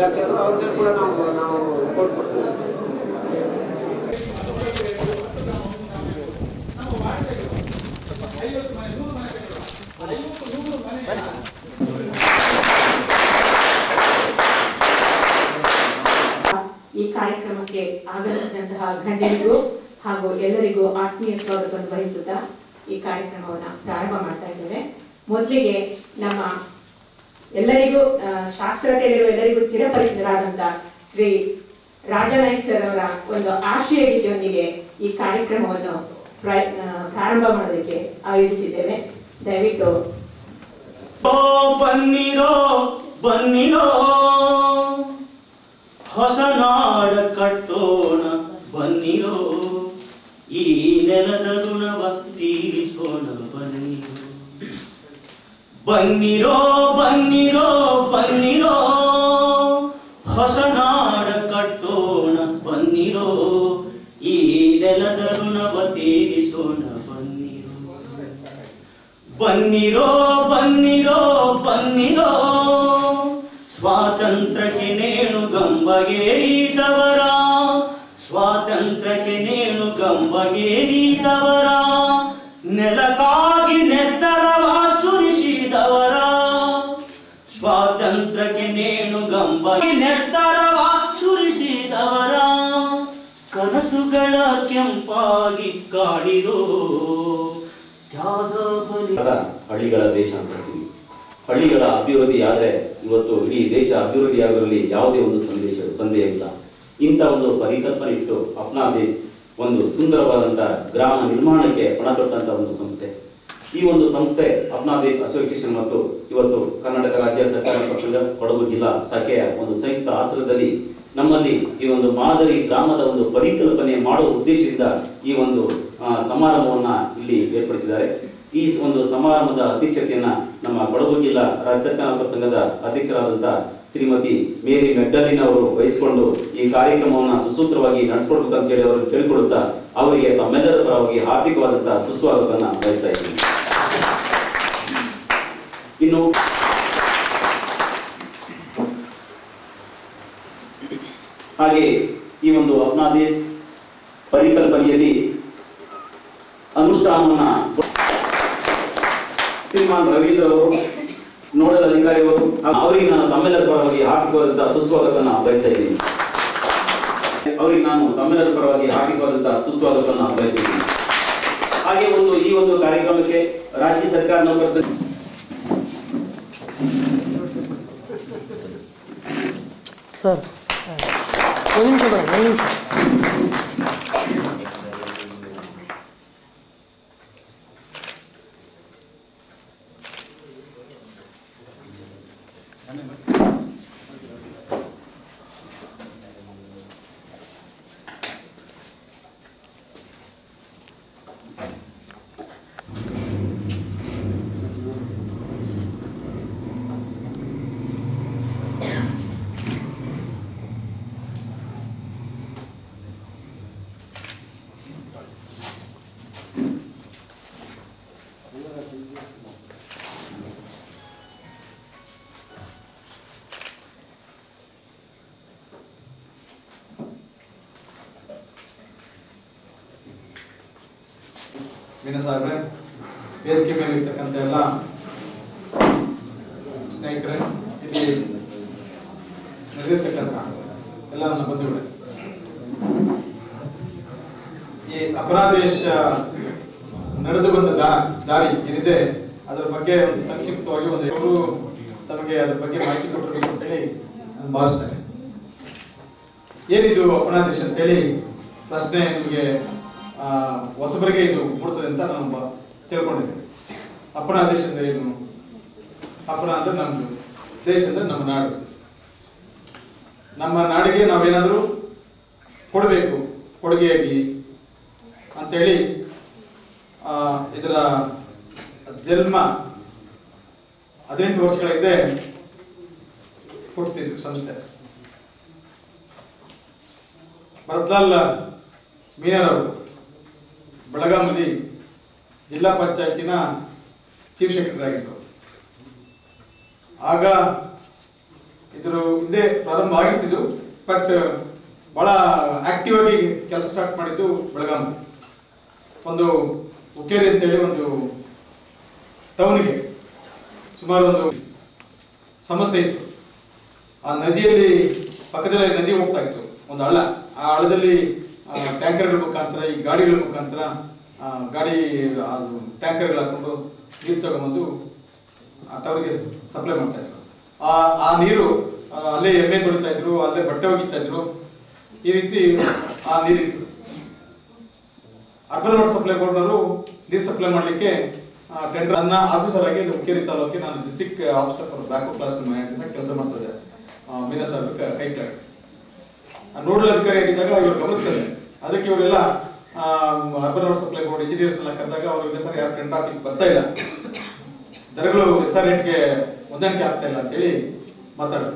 ಇಲಾಖೆಯವರು ಅವ್ರಿಗೆ ಕೂಡ ನಾವು ನಾವು ರಿಪೋರ್ಟ್ ಕೊಡ್ತೀವಿ ಈ ಕಾರ್ಯಕ್ರಮಕ್ಕೆ ಆಗಮಿಸಿದಂತಹ ಗಣ್ಯರಿಗೂ ಹಾಗೂ ಎಲ್ಲರಿಗೂ ಆತ್ಮೀಯ ಸ್ವಾಗತವನ್ನು ಬಯಸುತ್ತಾ ಈ ಕಾರ್ಯಕ್ರಮವನ್ನು ಪ್ರಾರಂಭ ಮಾಡ್ತಾ ಇದ್ದೇವೆ ಮೊದಲಿಗೆ ನಮ್ಮ ಎಲ್ಲರಿಗೂ ಆ, ಸಾಕ್ಷರತೆಯಲ್ಲಿರುವ ಎಲ್ಲರಿಗೂ ಚಿರಪರಿಚಿತರಾದಂತ ಶ್ರೀ ರಾಜನಾಯ್ಕ್ ಸರ್ ಅವರ ಒಂದು ಆಶಯ ಗೀತೆಯೊಂದಿಗೆ ಈ ಕಾರ್ಯಕ್ರಮವನ್ನು ಪ್ರ- ಆ, ಪ್ರಾರಂಭ ಮಾಡೋದಕ್ಕೆ ಆಯೋಜಿಸಿದ್ದೇವೆ ದಯವಿಟ್ಟು ಓ ಬನ್ನಿರೋ ಬನ್ನಿರೋ ಹೊಸ ನಾಡ ಕಟ್ಟೋಣ ಬನ್ನಿರೋ ಈ ನೆಲದ ಋಣವ ತೀರಿಸೋಣ ಬನ್ನಿರೋ ಬನ್ನಿರೋ ಬನ್ನಿರೋ ಬನ್ನಿರೋ ಹೊಸ ನಾಡ ಕಟ್ಟೋಣ ಬನ್ನಿರೋ ಈ ನೆಲದ ಋಣವ ತೀರಿಸೋಣ ಬನ್ನಿರೋ ಬನ್ನಿರೋ ಬನ್ನಿರೋ ಬನ್ನಿರೋ ಸ್ವಾತಂತ್ರ್ಯಕ್ಕೆ ನೇಣು ಗಂಬಗೇರಿದವರ ಸ್ವಾತಂತ್ರ್ಯಕ್ಕೆ ನೇಣು ಗಂಬಗೇರಿದವರ ನೆಲಕ್ಕಾಗಿ ನೆತ್ತರವ ಸುರಿಸಿದವರ ಸ್ವಾತಂತ್ರ್ಯಕ್ಕೆ ನೇಣು ಗಂಬಗಿ ನೆತ್ತರವ ಸುರಿಸಿದವರ ಕನಸುಗಳ ಕೆಂಪಾಗಿ ಕಾಡಿರೋ ತ್ಯಾಗ ಬಲಿ ಆದ ಹಳ್ಳಿಗಳ ದೇಶ ಅಂತ ಹೇಳ್ತೀವಿ ಹಳ್ಳಿಗಳ ಅಭಿವೃದ್ಧಿ ಆದ್ರೆ ಇವತ್ತು ಇಡೀ ದೇಶ ಅಭಿವೃದ್ಧಿ ಆಗೋದ್ರಲ್ಲಿ ಯಾವುದೇ ಒಂದು ಸಂದೇಶ ಸಂದೇಹ ಇಲ್ಲ ಇಂಥ ಒಂದು ಪರಿಕಲ್ಪನೆ ಇಟ್ಟು ಅಪ್ನಾ ದೇಶ್ ಒಂದು ಸುಂದರವಾದಂತ ಗ್ರಾಮ ನಿರ್ಮಾಣಕ್ಕೆ ಪಣ ತೊಟ್ಟಂತ ಒಂದು ಸಂಸ್ಥೆ ಈ ಒಂದು ಸಂಸ್ಥೆ ಅಪ್ನಾ ದೇಶ್ ಅಸೋಸಿಯೇಷನ್ ಮತ್ತು ಇವತ್ತು ಕರ್ನಾಟಕ ರಾಜ್ಯ ಸರ್ಕಾರ ಪಕ್ಷದ ಕೊಡಗು ಜಿಲ್ಲಾ ಶಾಖೆಯ ಒಂದು ಸಂಯುಕ್ತ ಆಶ್ರಯದಲ್ಲಿ ನಮ್ಮಲ್ಲಿ ಈ ಒಂದು ಮಾದರಿ ಗ್ರಾಮದ ಒಂದು ಪರಿಕಲ್ಪನೆ ಮಾಡುವ ಉದ್ದೇಶದಿಂದ ಈ ಒಂದು ಆ, ಸಮಾರಂಭವನ್ನ ಇಲ್ಲಿ ಏರ್ಪಡಿಸಿದ್ದಾರೆ ಈ ಒಂದು ಸಮಾರಂಭದ ಅಧ್ಯಕ್ಷತೆಯನ್ನ ನಮ್ಮ ಕೊಡಗು ಜಿಲ್ಲಾ ರಾಜ್ಯ ಸರ್ಕಾರ ಸಂಘದ ಅಧ್ಯಕ್ಷರಾದಂತ ಶ್ರೀಮತಿ ಮೇರಿ ಮೆಡ್ಡಲಿನ್ ಅವರು ವಹಿಸಿಕೊಂಡು ಈ ಕಾರ್ಯಕ್ರಮವನ್ನ ಸುಸೂತ್ರವಾಗಿ ನಡೆಸ್ಕೊಡ್ಬೇಕು ಅಂತ ಹೇಳಿ ಅವರು ಕೇಳಿಕೊಡುತ್ತಾ ಅವರಿಗೆ ತಮ್ಮೆಲ್ಲರ ಪರವಾಗಿ ಹಾರ್ದಿಕವಾದಂತಹ ಸುಸ್ವಾಗತವನ್ನ ಬಯಸ್ತಾ ಇದ್ದೀನಿ ಇನ್ನು ಹಾಗೆ ಈ ಒಂದು ಅಪ್ನಾದೇಶ್ ಪರಿಕಲ್ಪನೆಯಲ್ಲಿ ಅನುಷ್ಠಾನವನ್ನ ಶ್ರೀಮಾನ್ ರವೀಂದ್ರ ಅವರು ನೋಡಲ್ ಅಧಿಕಾರಿ ಅವರು ಅವರಿಗೆ ನಾನು ತಮ್ಮೆಲ್ಲರ ಪರವಾಗಿ ಹಾರ್ದಿಕವಾದಂತಹ ಸುಸ್ವಾಗತವನ್ನ ಬಯಸ್ತಾ ಇದ್ದೀನಿ ಅವರಿಗೆ ನಾನು ತಮ್ಮೆಲ್ಲರ ಪರವಾಗಿ ಹಾರ್ದಿಕವಾದಂತಹ ಸುಸ್ವಾಗತವನ್ನ ಬಯಸ್ತೀನಿ ಹಾಗೆ ಒಂದು ಈ ಒಂದು ಕಾರ್ಯಕ್ರಮಕ್ಕೆ ರಾಜ್ಯ ಸರ್ಕಾರ ನೌಕರ ಸಂಘ ಸರ್ ಒಂದು ನಿಮಿಷ ಮೇಡಮ್ ಒಂದು ನಿಮಿಷ ಮೀನ ಸಾಹೇಬ್ರೆ ವೇದಿಕೆ ಮೇಲೆ ಇರ್ತಕ್ಕಂಥ ಎಲ್ಲ ಸ್ನೇಹಿತರೆ ಇಲ್ಲಿ ನಡೆದಿರ್ತಕ್ಕಂಥ ಎಲ್ಲ ನನ್ನ ಬಂಧುಗಳೇ ಈ ಅಪರಾಧೇಶ ನಡೆದು ಬಂದ ದಾ- ದಾರಿ ಏನಿದೆ ಅದರ ಬಗ್ಗೆ ಒಂದು ಸಂಕ್ಷಿಪ್ತವಾಗಿ ಒಂದು ಇವರು ತಮಗೆ ಅದರ ಬಗ್ಗೆ ಮಾಹಿತಿ ಕೊಟ್ಟಿರಬೇಕು ಅಂತೇಳಿ ನಾನು ಭಾವಿಸ್ತೇನೆ ಏನಿದು ಅಪರಾಧೇಶ ಅಂತೇಳಿ ಪ್ರಶ್ನೆ ನಿಮಗೆ ಆ, ಹೊಸಬರಿಗೆ ಇದು ಮೂಡ್ತದೆ ಅಂತ ನಾನು ಬ- ತಿಳ್ಕೊಂಡಿದ್ದೇನೆ ಅಪರಾಧೇಶ ಅಂದ್ರೆ ಏನು ಅಪರ ಅಂದ್ರೆ ನಮ್ದು ದೇಶ ಅಂದ್ರೆ ನಮ್ಮ ನಾಡು ನಮ್ಮ ನಾಡಿಗೆ ನಾವೇನಾದರೂ ಕೊಡಬೇಕು ಕೊಡುಗೆಯಾಗಿ ಅಂತೇಳಿ ಆ, ಇದರ ಜನ್ಮ ಹದಿನೆಂಟು ವರ್ಷಗಳ ಹಿಂದೆ ಹುಟ್ಟಿದ್ರು ಸಂಸ್ಥೆ ಭರತ್ಲಾಲ್ ಮೀನರವರು ಬೆಳಗಾಮಲ್ಲಿ ಜಿಲ್ಲಾ ಪಂಚಾಯತಿನ ಚೀಫ್ ಸೆಕ್ರೆಟರಿ ಆಗಿದ್ದರು ಆಗ ಇದ್ರ ಹಿಂದೆ ಪ್ರಾರಂಭ ಆಗಿತ್ತಿದ್ದು ಬಟ್ ಬಹಳ ಆಕ್ಟಿವ್ ಆಗಿ ಕೆಲಸ ಸ್ಟಾರ್ಟ್ ಮಾಡಿದ್ದು ಬೆಳಗಾಂ ಒಂದು ಉಕ್ಕೇರಿ ಅಂತೇಳಿ ಒಂದು ಟೌನಿಗೆ ಸುಮಾರು ಒಂದು ಸಮಸ್ಯೆ ಇತ್ತು ಆ ನದಿಯಲ್ಲಿ ಪಕ್ಕದಲ್ಲಿ ನದಿ ಹೋಗ್ತಾ ಇತ್ತು ಒಂದು ಹಳ್ಳ ಆ ಹಳ್ಳದಲ್ಲಿ ಆ, ಟ್ಯಾಂಕರ್ಗಳ ಮುಖಾಂತರ ಈ ಗಾಡಿಗಳ ಮುಖಾಂತರ ಆ, ಗಾಡಿ ಅದು ಟ್ಯಾಂಕರ್ಗಳು ಹಾಕೊಂಡು ನೀರು ತಗೊಂಬಂದು ಆ ಟವರ್ಗೆ ಸಪ್ಲೈ ಮಾಡ್ತಾ ಇದ್ರು ಆ ಆ ನೀರು ಆ, ಅಲ್ಲೇ ಎಮ್ಮೆ ತೊಳಿತಾ ಇದ್ರು ಅಲ್ಲೇ ಬಟ್ಟೆ ಒಗಿತಾ ಇದ್ರು ಈ ರೀತಿ ಆ ನೀರಿತ್ತು ಅರ್ಬನ್ ವಾಟರ್ ಸಪ್ಲೈ ಬೋರ್ಡ್ನವರು ನೀರು ಸಪ್ಲೈ ಮಾಡಲಿಕ್ಕೆ ಟೆಂಡರ್ ಅನ್ನ ಆಫೀಸರ್ ಆಗಿ ಹುಕ್ಕೇರಿ ತಾಲೂಕಿಗೆ ನಾನು district officer for back class ಕೆಲಸ ಮಾಡ್ತಾ ಇದ್ದೆ ಆ, ಮೀನಾ ಸರ್ ಕೈ ಕೆಳಗೆ ಆ ನೋಡಲ್ ಅಧಿಕಾರಿ ಆಗಿದ್ದಾಗ ಇವ್ರು ಗಮನಕ್ಕೆ ತಂದೆ ಅದಕ್ಕೆ ಇವರೆಲ್ಲ urban water supply board engineers ಎಲ್ಲ ಕರೆದಾಗ ಅವ್ರಿಗೆ ಸರ್ ಯಾರು ಟೆಂಡರ್ ಹಾಕ್ಲಿಕ್ಕೆ ಬರ್ತಾ ಇಲ್ಲ ದರಗಳು ಎಸ್ ಆರ್ ರೇಟ್ಗೆ ಹೊಂದಾಣಿಕೆ ಆಗ್ತಾ ಇಲ್ಲ ಅಂತೇಳಿ ಮಾತಾಡಿದ್ರು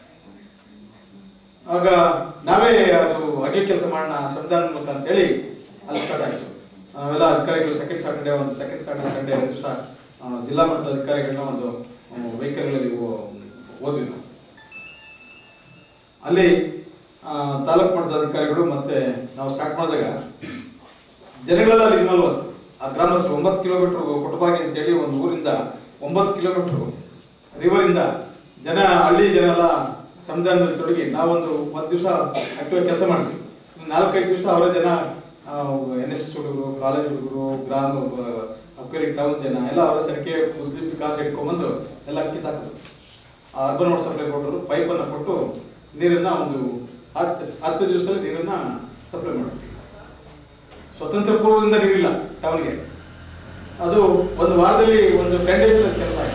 ಆಗ ನಾವೇ ಅದು ಅಗೆ ಕೆಲಸ ಮಾಡೋಣ ಶ್ರಮದಾನ ಮೂಲಕ ಅಂತೇಳಿ ಅಲ್ಲಿ ಸ್ಟಾರ್ಟ್ ಆಯಿತು ನಾವೆಲ್ಲ ಅಧಿಕಾರಿಗಳು ಸೆಕೆಂಡ್ ಸಾಟರ್ಡೆ ಒಂದು ಸೆಕೆಂಡ್ ಸಾಟರ್ಡೆ ಸಂಡೇ ಎರಡು ದಿವಸ ಜಿಲ್ಲಾ ಮಟ್ಟದ ಅಧಿಕಾರಿಗಳನ್ನ ಒಂದು ವೆಹಿಕಲ್ಗಳಲ್ಲಿ ಹೋದ್ವಿ ನಾವು ಅಲ್ಲಿ ಆ, ತಾಲೂಕು ಮಟ್ಟದ ಅಧಿಕಾರಿಗಳು ಮತ್ತೆ ನಾವು ಸ್ಟಾರ್ಟ್ ಮಾಡಿದಾಗ ಜನಗಳೆಲ್ಲ ಅಲ್ಲಿ ಇನ್ವಾಲ್ವ್ ಆದ್ರು. ಆ ಗ್ರಾಮಸ್ಥರು ಒಂಬತ್ತು ಕಿಲೋಮೀಟರ್ ಕೊಟ್ಟಬಾಗಿ ಅಂತೇಳಿ ಒಂದು ಊರಿಂದ ಒಂಬತ್ತು ಕಿಲೋಮೀಟರ್ ರಿವರಿಂದ ಜನ ಹಳ್ಳಿ ಜನ ಎಲ್ಲ ಸಂವಿಧಾನದಲ್ಲಿ ತೊಡಗಿ ನಾವೊಂದು ಒಂದು ದಿವಸ ಆಕ್ಟಿವ್ ಕೆಲಸ ಮಾಡಿದ್ವಿ ಇನ್ನು ನಾಲ್ಕೈದು ದಿವಸ ಅವರ ಜನ ಎನ್ ಎಸ್ ಎಸ್ ಹುಡುಗರು ಕಾಲೇಜ್ ಹುಡುಗರು ಗ್ರಾಮ ಅಕ್ವೇರಿ ಟೌನ್ ಜನ ಎಲ್ಲ ಅವರ ಜನಕ್ಕೆ ಉದ್ದಿಪ್ಪಿ ಕಾಸು ಇಟ್ಕೊಂಡ್ಬಂದು ಎಲ್ಲ ಕಿತ್ತಾಕಿದ್ರು ಆ ಅರ್ಬನ್ ವಾಟರ್ ಸಪ್ಲೈ ಕೊಟ್ಟರು ಪೈಪನ್ನು ಕೊಟ್ಟು ನೀರನ್ನ ಒಂದು ಹತ್ತು ಹತ್ತು ದಿವಸದಲ್ಲಿ ನೀರನ್ನ ಸಪ್ಲೈ ಮಾಡಿದ್ವಿ ಸ್ವತಂತ್ರ ಪೂರ್ವದಿಂದ ನೀರಿಲ್ಲ ಟೌನ್ಗೆ ಅದು ಒಂದು ವಾರದಲ್ಲಿ ಒಂದು ಟೆನ್ ಡೇಸ್ ಕೆಲಸ ಆಯಿತು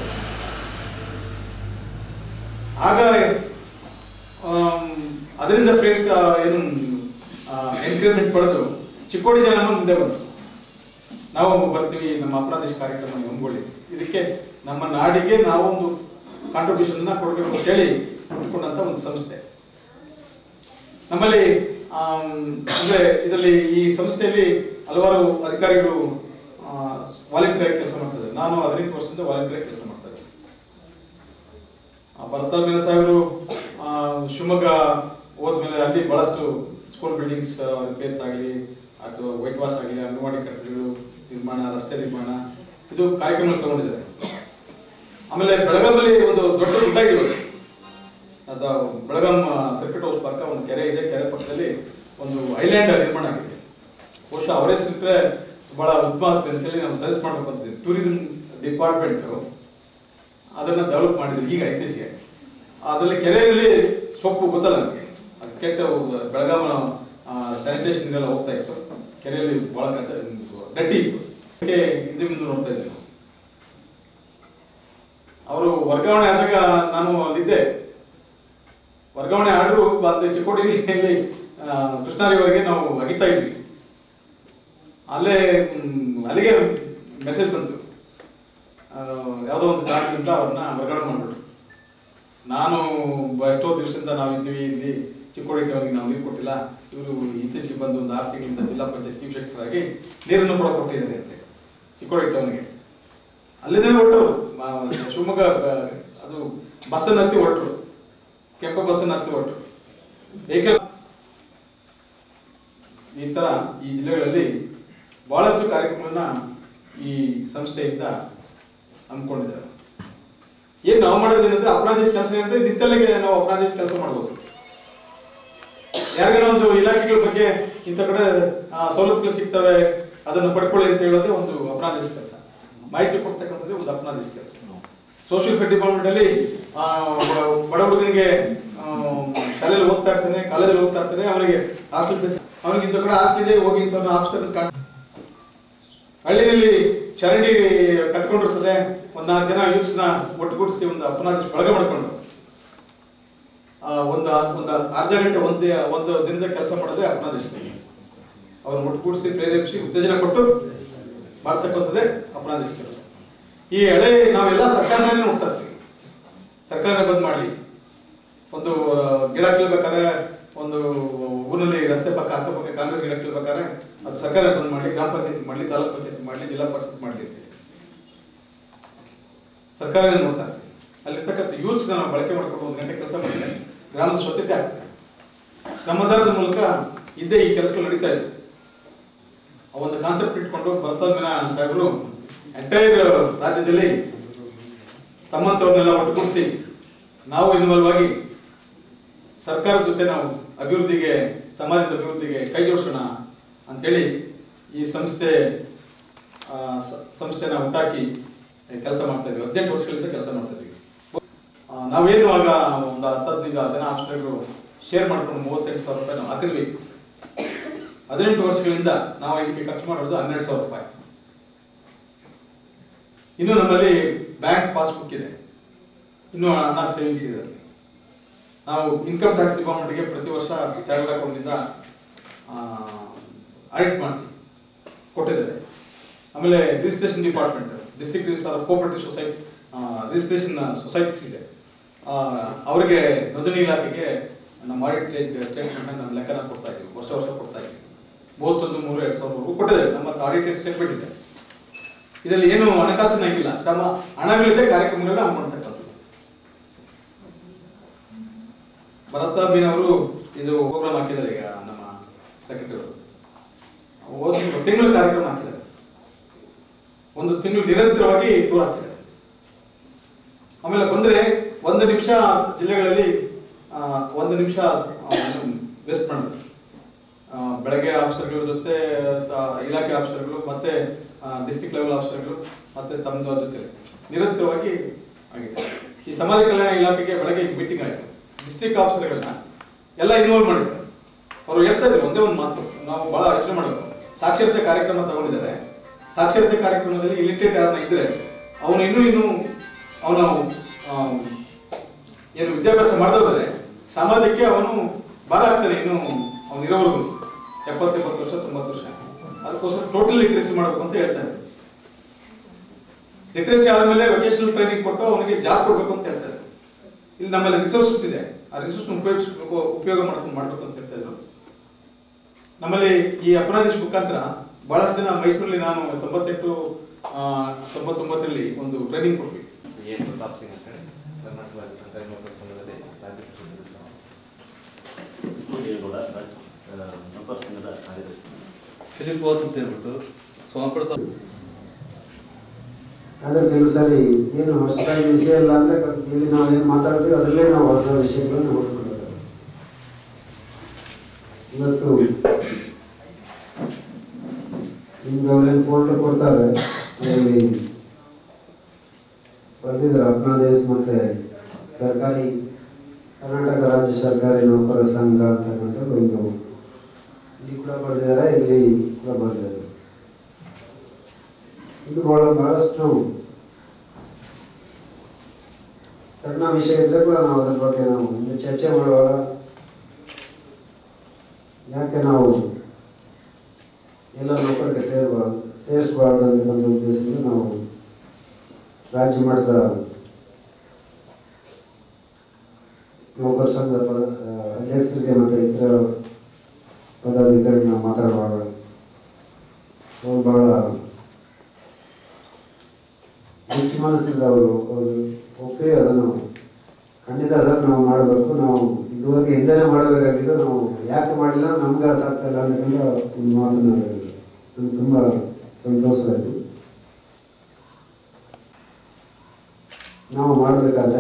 ಆಗ ಆಮ್, ಅದರಿಂದ ಪ್ರೇರಿತ ಏನು ಎನ್ಕರೇಜ್ಮೆಂಟ್ ಪಡೆದು ಚಿಕ್ಕೋಡಿ ಜನ ಮುಂದೆ ಬಂತು ನಾವು ಬರ್ತೀವಿ ನಮ್ಮ ಅಪರಾಧೇಶ ಕಾರ್ಯಕ್ರಮ ಹಮ್ಮಿಕೊಳ್ಳಿ ಇದಕ್ಕೆ ನಮ್ಮ ನಾಡಿಗೆ ನಾವೊಂದು ಕಾಂಟ್ರಿಬ್ಯೂಷನ್ ಕೊಡಬೇಕು ಅಂತ ಹೇಳಿ ಹುಟ್ಟಿಕೊಂಡಂತ ಒಂದು ಸಂಸ್ಥೆ ನಮ್ಮಲ್ಲಿ ಆಮ್, ಅಂದ್ರೆ ಇದರಲ್ಲಿ ಈ ಸಂಸ್ಥೆಯಲ್ಲಿ ಹಲವಾರು ಅಧಿಕಾರಿಗಳು ವಾಲಂಟಿಯರ್ ಆಗಿ ಕೆಲಸ ಮಾಡ್ತಾರೆ ನಾನು ಹದಿನೆಂಟು ವರ್ಷದಿಂದ ವಾಲಂಟಿಯರ್ ಆಗಿ ಕೆಲಸ ಮಾಡ್ತಾ ಇದ್ದೆ ಆ ಭರತ ಮೀನ ಸಾಹೇಬರು ಆ, ಶಿವಮೊಗ್ಗ ಹೋದ್ಮೇಲೆ ಅಲ್ಲಿ ಬಹಳಷ್ಟು ಸ್ಕೂಲ್ ಬಿಲ್ಡಿಂಗ್ಸ್ ರಿಪೇರ್ಸ್ ಆಗಲಿ ಅಥವಾ ವೈಟ್ ವಾಶ್ ಆಗಲಿ ಅಂಗನವಾಡಿ ಕಟ್ಟಡಗಳು ನಿರ್ಮಾಣ ರಸ್ತೆ ನಿರ್ಮಾಣ ಇದು ಕಾರ್ಯಕ್ರಮ ತಗೊಂಡಿದ್ದಾರೆ ಆಮೇಲೆ ಬೆಳಗಾಮಲ್ಲಿ ಒಂದು ದೊಡ್ಡ ಗುಡ್ಡ ಇದೆ ಇವತ್ತು. ಅದು ಬೆಳಗಾಂ ಸರ್ಕಿಟ್ ಹೌಸ್ ಪಕ್ಕ ಒಂದು ಕೆರೆ ಇದೆ ಕೆರೆ ಪಕ್ಕದಲ್ಲಿ ಒಂದು ಐಲ್ಯಾಂಡ್ ನಿರ್ಮಾಣ ಆಗಿದೆ ಬಹುಶಃ ಅವರೇ ಸಿಕ್ಕರೆ ಬಹಳ ಉತ್ತಮ ಆಗ್ತದೆ ಅಂತೇಳಿ ನಾವು ಸಜೆಸ್ಟ್ ಮಾಡ್ಬೇಕು ಅಂತಿದ್ದೀವಿ ಟೂರಿಸಂ ಡಿಪಾರ್ಟ್ಮೆಂಟ್ ಅದನ್ನ ಡೆವಲಪ್ ಮಾಡಿದ್ರು ಈಗ ಇತ್ತೀಚೆಗೆ ಅದರಲ್ಲಿ ಕೆರೆಯಲ್ಲಿ ಸೊಪ್ಪು ಗೊತ್ತಲ್ಲ ನನಗೆ ಅದು ಕೆಟ್ಟ ಬೆಳಗಾಮ ಸ್ಯಾನಿಟೇಷನ್ ಎಲ್ಲ ಹೋಗ್ತಾ ಇತ್ತು ಕೆರೆಯಲ್ಲಿ ಬಹಳ ಕಷ್ಟ ಡಟ್ಟಿ ಇತ್ತು ಅದಕ್ಕೆ ಹಿಂದೆ ಮುಂದೆ ನೋಡ್ತಾ ಇದ್ದೆ ನಾವು ಅವರು ವರ್ಗಾವಣೆ ಆದಾಗ ನಾನು ಅಲ್ಲಿದ್ದೆ ವರ್ಗಾವಣೆ ಆರ್ಡರು ಬಂದು ಚಿಕ್ಕೋಡಿಯಲ್ಲಿ ಕೃಷ್ಣಾರಿವರೆಗೆ ನಾವು ಅಗಿತಾ ಇದ್ವಿ ಅಲ್ಲೇ ಮ್, ಅಲ್ಲಿಗೆ ಮೆಸೇಜ್ ಬಂತು ಆ, ಯಾವುದೋ ಒಂದು ಕಾರಣದಿಂದ ಅವ್ರನ್ನ ವರ್ಗಾವಣೆ ಮಾಡ್ಬಿಟ್ರು ನಾನು ಬ- ಎಷ್ಟೋ ದಿವಸದಿಂದ ನಾವು ಇದ್ದೀವಿ ಇಲ್ಲಿ ಚಿಕ್ಕೋಡಿ ಟೌನ್ಗೆ ನಾವು ನೀರು ಕೊಟ್ಟಿಲ್ಲ ಇವರು ಇತ್ತೀಚೆಗೆ ಬಂದು ಒಂದು ಆರು ತಿಂಗಳಿಂದ ಜಿಲ್ಲಾ ಪಂಚಾಯತ್ ಚೀಫ್ ಸೆಕ್ರೆಟರ್ ಆಗಿ ನೀರನ್ನು ಕೂಡ ಕೊಟ್ಟಿದ್ದಾರೆ ಅಂತೆ ಚಿಕ್ಕೋಡಿ ಟೌನ್ಗೆ ಅಲ್ಲಿಂದ ಹೊರಟರು ಶಿವಮೊಗ್ಗ ಬ- ಅದು ಬಸ್ಸನ್ನು ಹತ್ತಿ ಹೊರಟರು ಕೆಂಪ ಬಸ್ಸನ್ನು ಹತ್ತಿ ಹೊರಟರು ವೆಹಿಕಲ್ ಈ ತರ ಈ ಜಿಲ್ಲೆಗಳಲ್ಲಿ ಬಹಳಷ್ಟು ಕಾರ್ಯಕ್ರಮಗಳನ್ನ ಈ ಸಂಸ್ಥೆಯಿಂದ ಹಮ್ಮಿಕೊಂಡಿದ್ದಾರೆ ಏನ್ ನಾವು ಮಾಡೋದೇನಂದ್ರೆ ಅಪರಾಧ ಕೆಲಸ ಏನಂದ್ರೆ ನಿತ್ತಲ್ಲೇ ನಾವು ಅಪರಾಧ ಕೆಲಸ ಮಾಡ್ಬೋದು ಯಾರಿಗಾನ ಒಂದು ಇಲಾಖೆಗಳ ಬಗ್ಗೆ ಇಂಥ ಕಡೆ ಆ, ಸವಲತ್ತುಗಳು ಸಿಗ್ತವೆ ಅದನ್ನು ಪಡ್ಕೊಳ್ಳಿ ಅಂತ ಹೇಳೋದೇ ಒಂದು ಅಪರಾಧ ಕೆಲಸ ಮಾಹಿತಿ ಕೊಡ್ತಕ್ಕಂಥದ್ದು ಒಂದು ಅಪರಾಧ ಕೆಲಸ ಸೋಷಿಯಲ್ ವೆಲ್ಫೇರ್ ಡಿಪಾರ್ಟ್ಮೆಂಟ್ ಅಲ್ಲಿ ಆ, ಬ- ಬಡ ಹುಡುಗನಿಗೆ ಆ, ಶಾಲೆಯಲ್ಲಿ ಓದ್ತಾ ಇರ್ತಾನೆ ಕಾಲೇಜಲ್ಲಿ ಓದ್ತಾ ಇರ್ತಾನೆ ಅವನಿಗೆ ಹಾಸ್ಟೆಲ್ ಫೀಸ್ ಅವನಿಗೆ ಇಂಥ ಕಡೆ ಆಗ್ತಿದೆ ಹೋಗಿ ಇಂಥ ಹಾಸ್ಟೆಲ್ ಕಾಣ ಹಳ್ಳಿನಲ್ಲಿ ಚರಂಡಿ ಕಟ್ಕೊಂಡಿರ್ತದೆ ಒಂದ್ ನಾಲ್ಕು ಜನ ಯೂತ್ಸ್ನ ಒಟ್ಟುಗೂಡಿಸಿ ಒಂದು ಅಪರಾಧ ಬಳಗ ಮಾಡ್ಕೊಂಡು ಆ, ಒಂದು ಒಂದು ಅರ್ಧ ಗಂಟೆ ಒಂದೇ ಒಂದು ದಿನದ ಕೆಲಸ ಮಾಡೋದೇ ಅಪರಾಧ ಅವ್ರನ್ನ ಒಟ್ಟುಗೂಡಿಸಿ ಪ್ರೇರೇಪಿಸಿ ಉತ್ತೇಜನ ಕೊಟ್ಟು ಮಾಡ್ತಕ್ಕಂಥದ್ದೇ ಅಪರಾಧ ಕೆಲಸ ಈ ಎಳೆ ನಾವೆಲ್ಲ ಸರ್ಕಾರನೇ ನೋಡ್ತಾ ಇರ್ತೀವಿ ಸರ್ಕಾರನೇ ಬಂದ್ ಮಾಡಲಿ ಒಂದು ಆ, ಗಿಡ ಕೀಳ್ಬೇಕಾದ್ರೆ ಒಂದು ಊರಲ್ಲಿ ರಸ್ತೆ ಪಕ್ಕ ಅಕ್ಕಪಕ್ಕ ಕಾಂಗ್ರೆಸ್ ಗಿಡ ಕೀಳ್ಬೇಕಾದ್ರೆ ಅದು ಸರ್ಕಾರ ಬಂದ್ ಮಾಡಲಿ ಗ್ರಾಮ ಪಂಚಾಯತಿ ಮಾಡಲಿ ತಾಲೂಕ್ ಪಂಚಾಯತಿ ಮಾಡಲಿ ಜಿಲ್ಲಾ ಪರಿಷತ್ ಮಾಡಲಿ ಅಂತ ಸರ್ಕಾರನೇ ನೋಡ್ತಾ ಇರ್ತೀವಿ ಅಲ್ಲಿರ್ತಕ್ಕಂಥ ಯೂತ್ಸ್ನ ನಾವು ಬಳಕೆ ಮಾಡ್ಕೊಂಡು ಒಂದು ಗಂಟೆ ಕೆಲಸ ಮಾಡಿದ್ರೆ ಗ್ರಾಮದ ಸ್ವಚ್ಛತೆ ಆಗ್ತದೆ ಶ್ರಮದಾನದ ಮೂಲಕ ಇದ್ದೇ ಈ ಕೆಲಸಗಳು ನಡೀತಾ ಇದೆ ಆ ಒಂದು ಕಾನ್ಸೆಪ್ಟ್ ಇಟ್ಕೊಂಡು ಭರತ ಮೀನಾ ಸಾಹೇಬರು ಎಂಟೈರ್ ರಾಜ್ಯದಲ್ಲಿ ತಮ್ಮಂತವ್ರನ್ನೆಲ್ಲ ಒಟ್ಟುಗೂಡಿಸಿ ನಾವು ಇನ್ವಾಲ್ವ್ ಆಗಿ ಸರ್ಕಾರದ ಜೊತೆ ನಾವು ಅಭಿವೃದ್ಧಿಗೆ ಸಮಾಜದ ಅಭಿವೃದ್ಧಿಗೆ ಕೈ ಜೋಡಿಸೋಣ ಅಂತೇಳಿ ಈ ಸಂಸ್ಥೆ ಆ, ಸ- ಸಂಸ್ಥೆನ ಹುಟ್ಟಾಕಿ ಕೆಲಸ ಮಾಡ್ತಾ ಇದ್ವಿ ಹದಿನೆಂಟು ವರ್ಷಗಳಿಂದ ಕೆಲಸ ಮಾಡ್ತಾ ಇದ್ವಿ ಆ, ನಾವೇನು ಆಗ ಒಂದು ಹತ್ತು ಹದಿನೈದು ಜನ ಆಸ್ಟ್ರೇಲಿಯರು ಶೇರ್ ಮಾಡ್ಕೊಂಡು ಮೂವತ್ತೆಂಟು ಸಾವಿರ ರೂಪಾಯಿ ನಾವು ಹಾಕಿದ್ವಿ ಹದಿನೆಂಟು ವರ್ಷಗಳಿಂದ ನಾವು ಇದಕ್ಕೆ ಖರ್ಚು ಮಾಡೋದು ಹನ್ನೆರಡು ಸಾವಿರ ರೂಪಾಯಿ ಇನ್ನು ನಮ್ಮಲ್ಲಿ ಬ್ಯಾಂಕ್ ಪಾಸ್ಬುಕ್ ಇದೆ ಇನ್ನು ಹಣ ಸೇವಿಂಗ್ಸ್ ಇದೆ ಅಲ್ಲಿ. ನಾವು ಇನ್ಕಮ್ ಟ್ಯಾಕ್ಸ್ ಡಿಪಾರ್ಟ್ಮೆಂಟ್ಗೆ ಪ್ರತಿ ವರ್ಷ ಚಾರ್ಟರ್ಡ್ ಅಕೌಂಟಿಂದ ಆಡಿಟ್ ಮಾಡಿಸಿ ಕೊಟ್ಟಿದ್ದಾರೆ ಆಮೇಲೆ registration department district register cooperative society registration societies ಇದೆ ಆ, ಅವರಿಗೆ ನೋಂದಣಿ ಇಲಾಖೆಗೆ ನಮ್ಮ ಆಡಿಟ್ ಸ್ಟೇಟ್ಮೆಂಟ್ ನಮ್ಮ ಲೆಕ್ಕನ ಕೊಡ್ತಾ ಇದ್ದೀವಿ ವರ್ಷ ವರ್ಷ ಕೊಡ್ತಾ ಇದ್ದೀವಿ ಮೂವತ್ತೊಂದು ಮೂರು ಎರಡು ಸಾವಿರವರೆಗೂ ಕೊಟ್ಟಿದ್ದಾರೆ ನಮ್ಮ ಆಡಿಟೆಡ್ ಸ್ಟೇಟ್ಮೆಂಟ್ ಇದೆ ಇದರಲ್ಲಿ ಏನು ಹಣಕಾಸಿನ ಇಲ್ಲ ಶ್ರಮ ಹಣಗಳಿದೆ ಕಾರ್ಯಕ್ರಮಗಳನ್ನ ನಾವು ಮಾಡ್ತಕ್ಕಂಥದ್ದು ಭರತ ಬೀನ್ ಅವರು ಇದು ಪ್ರೋಗ್ರಾಮ್ ಹಾಕಿದ್ದಾರೆ ಈಗ ನಮ್ಮ ಸೆಕ್ರೆಟರಿ ಒಂದು ತಿಂಗಳು ಕಾರ್ಯಕ್ರಮ ಹಾಕಿದ್ದಾರೆ ಒಂದು ತಿಂಗಳು ನಿರಂತರವಾಗಿ ಟೂರ್ ಹಾಕಿದ್ದಾರೆ ಆಮೇಲೆ ಬಂದ್ರೆ ಒಂದು ನಿಮಿಷ ಜಿಲ್ಲೆಗಳಲ್ಲಿ ಆ, ಒಂದು ನಿಮಿಷ ವೇಸ್ಟ್ ಮಾಡಿದ್ರು ಆ, ಬೆಳಗ್ಗೆ ಆಫೀಸರ್ಗಳ ಜೊತೆ ಆ, ಇಲಾಖೆ ಆಫೀಸರ್ಗಳು ಮತ್ತೆ ಡಿಸ್ಟ್ರಿಕ್ಟ್ ಲೆವೆಲ್ ಆಫೀಸರ್ಗಳು ಮತ್ತೆ ತಮ್ಮದು ಜೊತೆ ನಿರಂತರವಾಗಿ ಆಗಿದೆ ಈ ಸಮಾಜ ಕಲ್ಯಾಣ ಇಲಾಖೆಗೆ ಬೆಳಗ್ಗೆ ಮೀಟಿಂಗ್ ಆಯಿತು ಡಿಸ್ಟ್ರಿಕ್ಟ್ ಆಫೀಸರ್ಗಳನ್ನ ಎಲ್ಲ ಇನ್ವಾಲ್ವ್ ಮಾಡಿದ್ದಾರೆ ಅವರು ಹೇಳ್ತಾ ಇದ್ರು ಒಂದೇ ಒಂದು ಮಾತು ನಾವು ಬಹಳ ಯೋಚನೆ ಮಾಡಬೇಕು ಸಾಕ್ಷರತೆ ಕಾರ್ಯಕ್ರಮ ತಗೊಂಡಿದ್ದಾರೆ ಸಾಕ್ಷರತೆ ಕಾರ್ಯಕ್ರಮದಲ್ಲಿ ಇಲಿಟೇಟ್ ಯಾರನ್ನ ಇದ್ರೆ ಅವನು ಇನ್ನೂ ಇನ್ನೂ ಅವನು ಏನು ವಿದ್ಯಾಭ್ಯಾಸ ಮಾಡಿದ್ರೆ ಸಮಾಜಕ್ಕೆ ಅವನು ಭಾರ ಆಗ್ತಾನೆ ಇನ್ನು ಅವನು ಇರೋವರೆಗೂ ಎಪ್ಪತ್ತೆಪ್ಪತ್ತು ವರ್ಷ ತೊಂಬತ್ತು ವರ್ಷ ಅದಕ್ಕೋಸ್ಕರ ಟೋಟಲ್ ಲಿಟ್ರೇಸಿ ಮಾಡಬೇಕು ಅಂತ ಹೇಳ್ತಾ ಇದ್ದಾರೆ ಲಿಟ್ರೇಸಿ ಆದ್ಮೇಲೆ ವೊಕೇಶನಲ್ ಟ್ರೈನಿಂಗ್ ಕೊಟ್ಟು ಅವನಿಗೆ ಜಾಬ್ ಕೊಡ್ಬೇಕು ಅಂತ ಹೇಳ್ತಾರೆ ಇಲ್ಲಿ ನಮ್ಮಲ್ಲಿ ರಿಸೋರ್ಸಸ್ ಇದೆ ಆ ರಿಸೋರ್ಸ್ ಉಪಯೋಗಿಸ್ ಉಪಯೋಗ ಮಾಡ್ಕೊಂಡು ಮಾಡ್ಬೇಕು ಅಂತ ಹೇಳ್ತಾ ಇದ್ರು ನಮ್ಮಲ್ಲಿ ಈ ಅಪರಾಧೇಶ್ ಮುಖಾಂತರ ಬಹಳಷ್ಟು ಜನ ಮೈಸೂರಲ್ಲಿ ನಾನು ತೊಂಬತ್ತೆಂಟು ಆ, ತೊಂಬತ್ತೊಂಬತ್ತರಲ್ಲಿ ಒಂದು ಟ್ರೈನಿಂಗ್ ಕೊಟ್ವಿ ಎ ಪ್ರತಾಪ್ ಸಿಂಗ್ ಅಂತ ಹೇಳಿ ಕರ್ನಾಟಕ ರಾಜ್ಯ ಸರ್ಕಾರಿ ನೌಕರ ಸಂಘದಲ್ಲಿ ರಾಜ್ಯ ಪರಿಷತ್ ಸದಸ್ಯ. ಕೂಡ ನಂಬರ್ ಸಂಘದ ಕಾರ್ಯದರ್ಶಿ ಫಿಲಿಪ್ ವಾಸ್ ಅಂತ ಹೇಳ್ಬಿಟ್ಟು ಸೋಮಪುರ ತಾಲೂಕು ಆದ್ರೆ ಕೆಲವು ಸಾರಿ ಏನು ಹೊಸದಾಗಿ ವಿಷಯ ಇಲ್ಲ ಅಂದ್ರೆ ಇಲ್ಲಿ ನಾವು ಏನು ಮಾತಾಡ್ತೀವಿ ಅದರಲ್ಲೇ ನಾವು ಹೊಸ ವಿಷಯಗಳನ್ನು ನೋಡ್ಕೊಳ್ಬೇಕು ಇವತ್ತು ನಿಮ್ಗೆ ಅವ್ರೇನು ಫೋಟೋ ಕೊಡ್ತಾರೆ ಅದರಲ್ಲಿ ಬರ್ದಿದ್ದಾರೆ ಅಪ್ನಾದೇಶ್ ಮತ್ತೆ ಸರ್ಕಾರಿ ಕರ್ನಾಟಕ ರಾಜ್ಯ ಸರ್ಕಾರಿ ನೌಕರ ಸಂಘ ಅಂತಕ್ಕಂಥದ್ದು ಒಂದು ಇಲ್ಲಿ ಕೂಡ ಬರೆದಿದ್ದಾರೆ ಇಲ್ಲಿ ಕೂಡ ಬರೆದಿದ್ದಾರೆ ಇದು ಬಹಳ ಬಹಳಷ್ಟು ಸಣ್ಣ ವಿಷಯ ಇದ್ರೆ ಕೂಡ ನಾವು ಅದ್ರ ಬಗ್ಗೆ ನಾವು ಮುಂದೆ ಚರ್ಚೆ ಮಾಡುವಾಗ ಯಾಕೆ ನಾವು ಎಲ್ಲ ನೌಕರಿಗೆ ಸೇರಬಾರ್ದು ಸೇರಿಸಬಾರ್ದು ಅಂತಕ್ಕಂಥ ಉದ್ದೇಶದಿಂದ ನಾವು ರಾಜ್ಯ ಮಟ್ಟದ ನೌಕರ ಸಂಘದ ಪದ- ಆ, ಅಧ್ಯಕ್ಷರಿಗೆ ಮತ್ತು ಇತರ ಪದಾಧಿಕಾರಿ ನಾವು ಮಾತಾಡುವಾಗ ಅವರು ಬಹಳ ಹೆಚ್ಚು ಮನಸ್ಸಿಂದ ಅವರು ಅವರು ಒಪ್ಪಿ ಅದನ್ನು ಖಂಡಿತ ಸರ್ ನಾವು ಮಾಡಬೇಕು ನಾವು ಇದುವರೆಗೆ ಹಿಂದೆನೇ ಮಾಡಬೇಕಾಗಿದ್ದು ನಾವು ಯಾಕೆ ಮಾಡಿಲ್ಲ ನಮ್ಗೆ ಅರ್ಥ ಆಗ್ತಾ ಇಲ್ಲ ಅಂತಕ್ಕಂಥ ಒಂದು ಮಾತನ್ನು ಹೇಳಿದ್ರು ನನಗೆ ತುಂಬ ಸಂತೋಷವಾಯಿತು ನಾವು ಮಾಡಬೇಕಾದ್ರೆ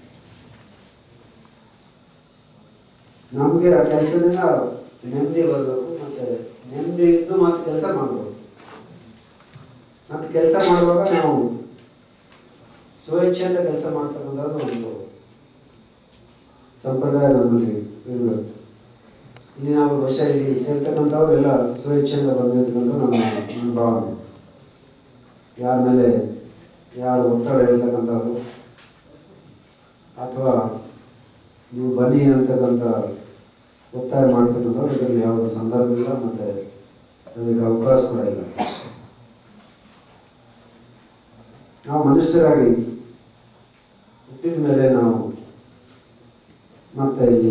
ನಮಗೆ ಆ ಕೆಲಸದಿಂದ ನೆಮ್ಮದಿ ಬರಬೇಕು ಮತ್ತೆ ನೆಮ್ಮದಿ ಇದ್ದು ಮತ್ತೆ ಕೆಲಸ ಮಾಡಬೇಕು ಮತ್ತೆ ಕೆಲಸ ಮಾಡುವಾಗ ನಾವು ಸ್ವೇಚ್ಛೆಯಿಂದ ಕೆಲಸ ಮಾಡ್ತಕ್ಕಂಥದ್ದು ಒಂದು ಸಂಪ್ರದಾಯ ನಮ್ಮಲ್ಲಿ ಇರಬೇಕು ಇಲ್ಲಿ ನಾವು ವರ್ಷ ಇಲ್ಲಿ ಸೇರ್ತಕ್ಕಂಥವ್ರು ಎಲ್ಲ ಸ್ವೇಚ್ಛೆಯಿಂದ ಬಂದಿರ್ತಕ್ಕಂಥ ನಮ್ಮ ನನ್ನ ಭಾವನೆ ಯಾರ ಮೇಲೆ ಯಾರು ಒತ್ತಡ ಹೇಳ್ತಕ್ಕಂಥದ್ದು ಅಥವಾ ನೀವು ಬನ್ನಿ ಅಂತಕ್ಕಂಥ ಒತ್ತಾಯ ಮಾಡ್ತಕ್ಕಂಥದ್ದು ಇದರಲ್ಲಿ ಯಾವುದೇ ಸಂದರ್ಭ ಇಲ್ಲ ಮತ್ತೆ ಅದಕ್ಕೆ ಅವಕಾಶ ಕೂಡ ಇಲ್ಲ ನಾವು ಮನುಷ್ಯರಾಗಿ ಹುಟ್ಟಿದ ಮೇಲೆ ನಾವು ಮತ್ತೆ ಈ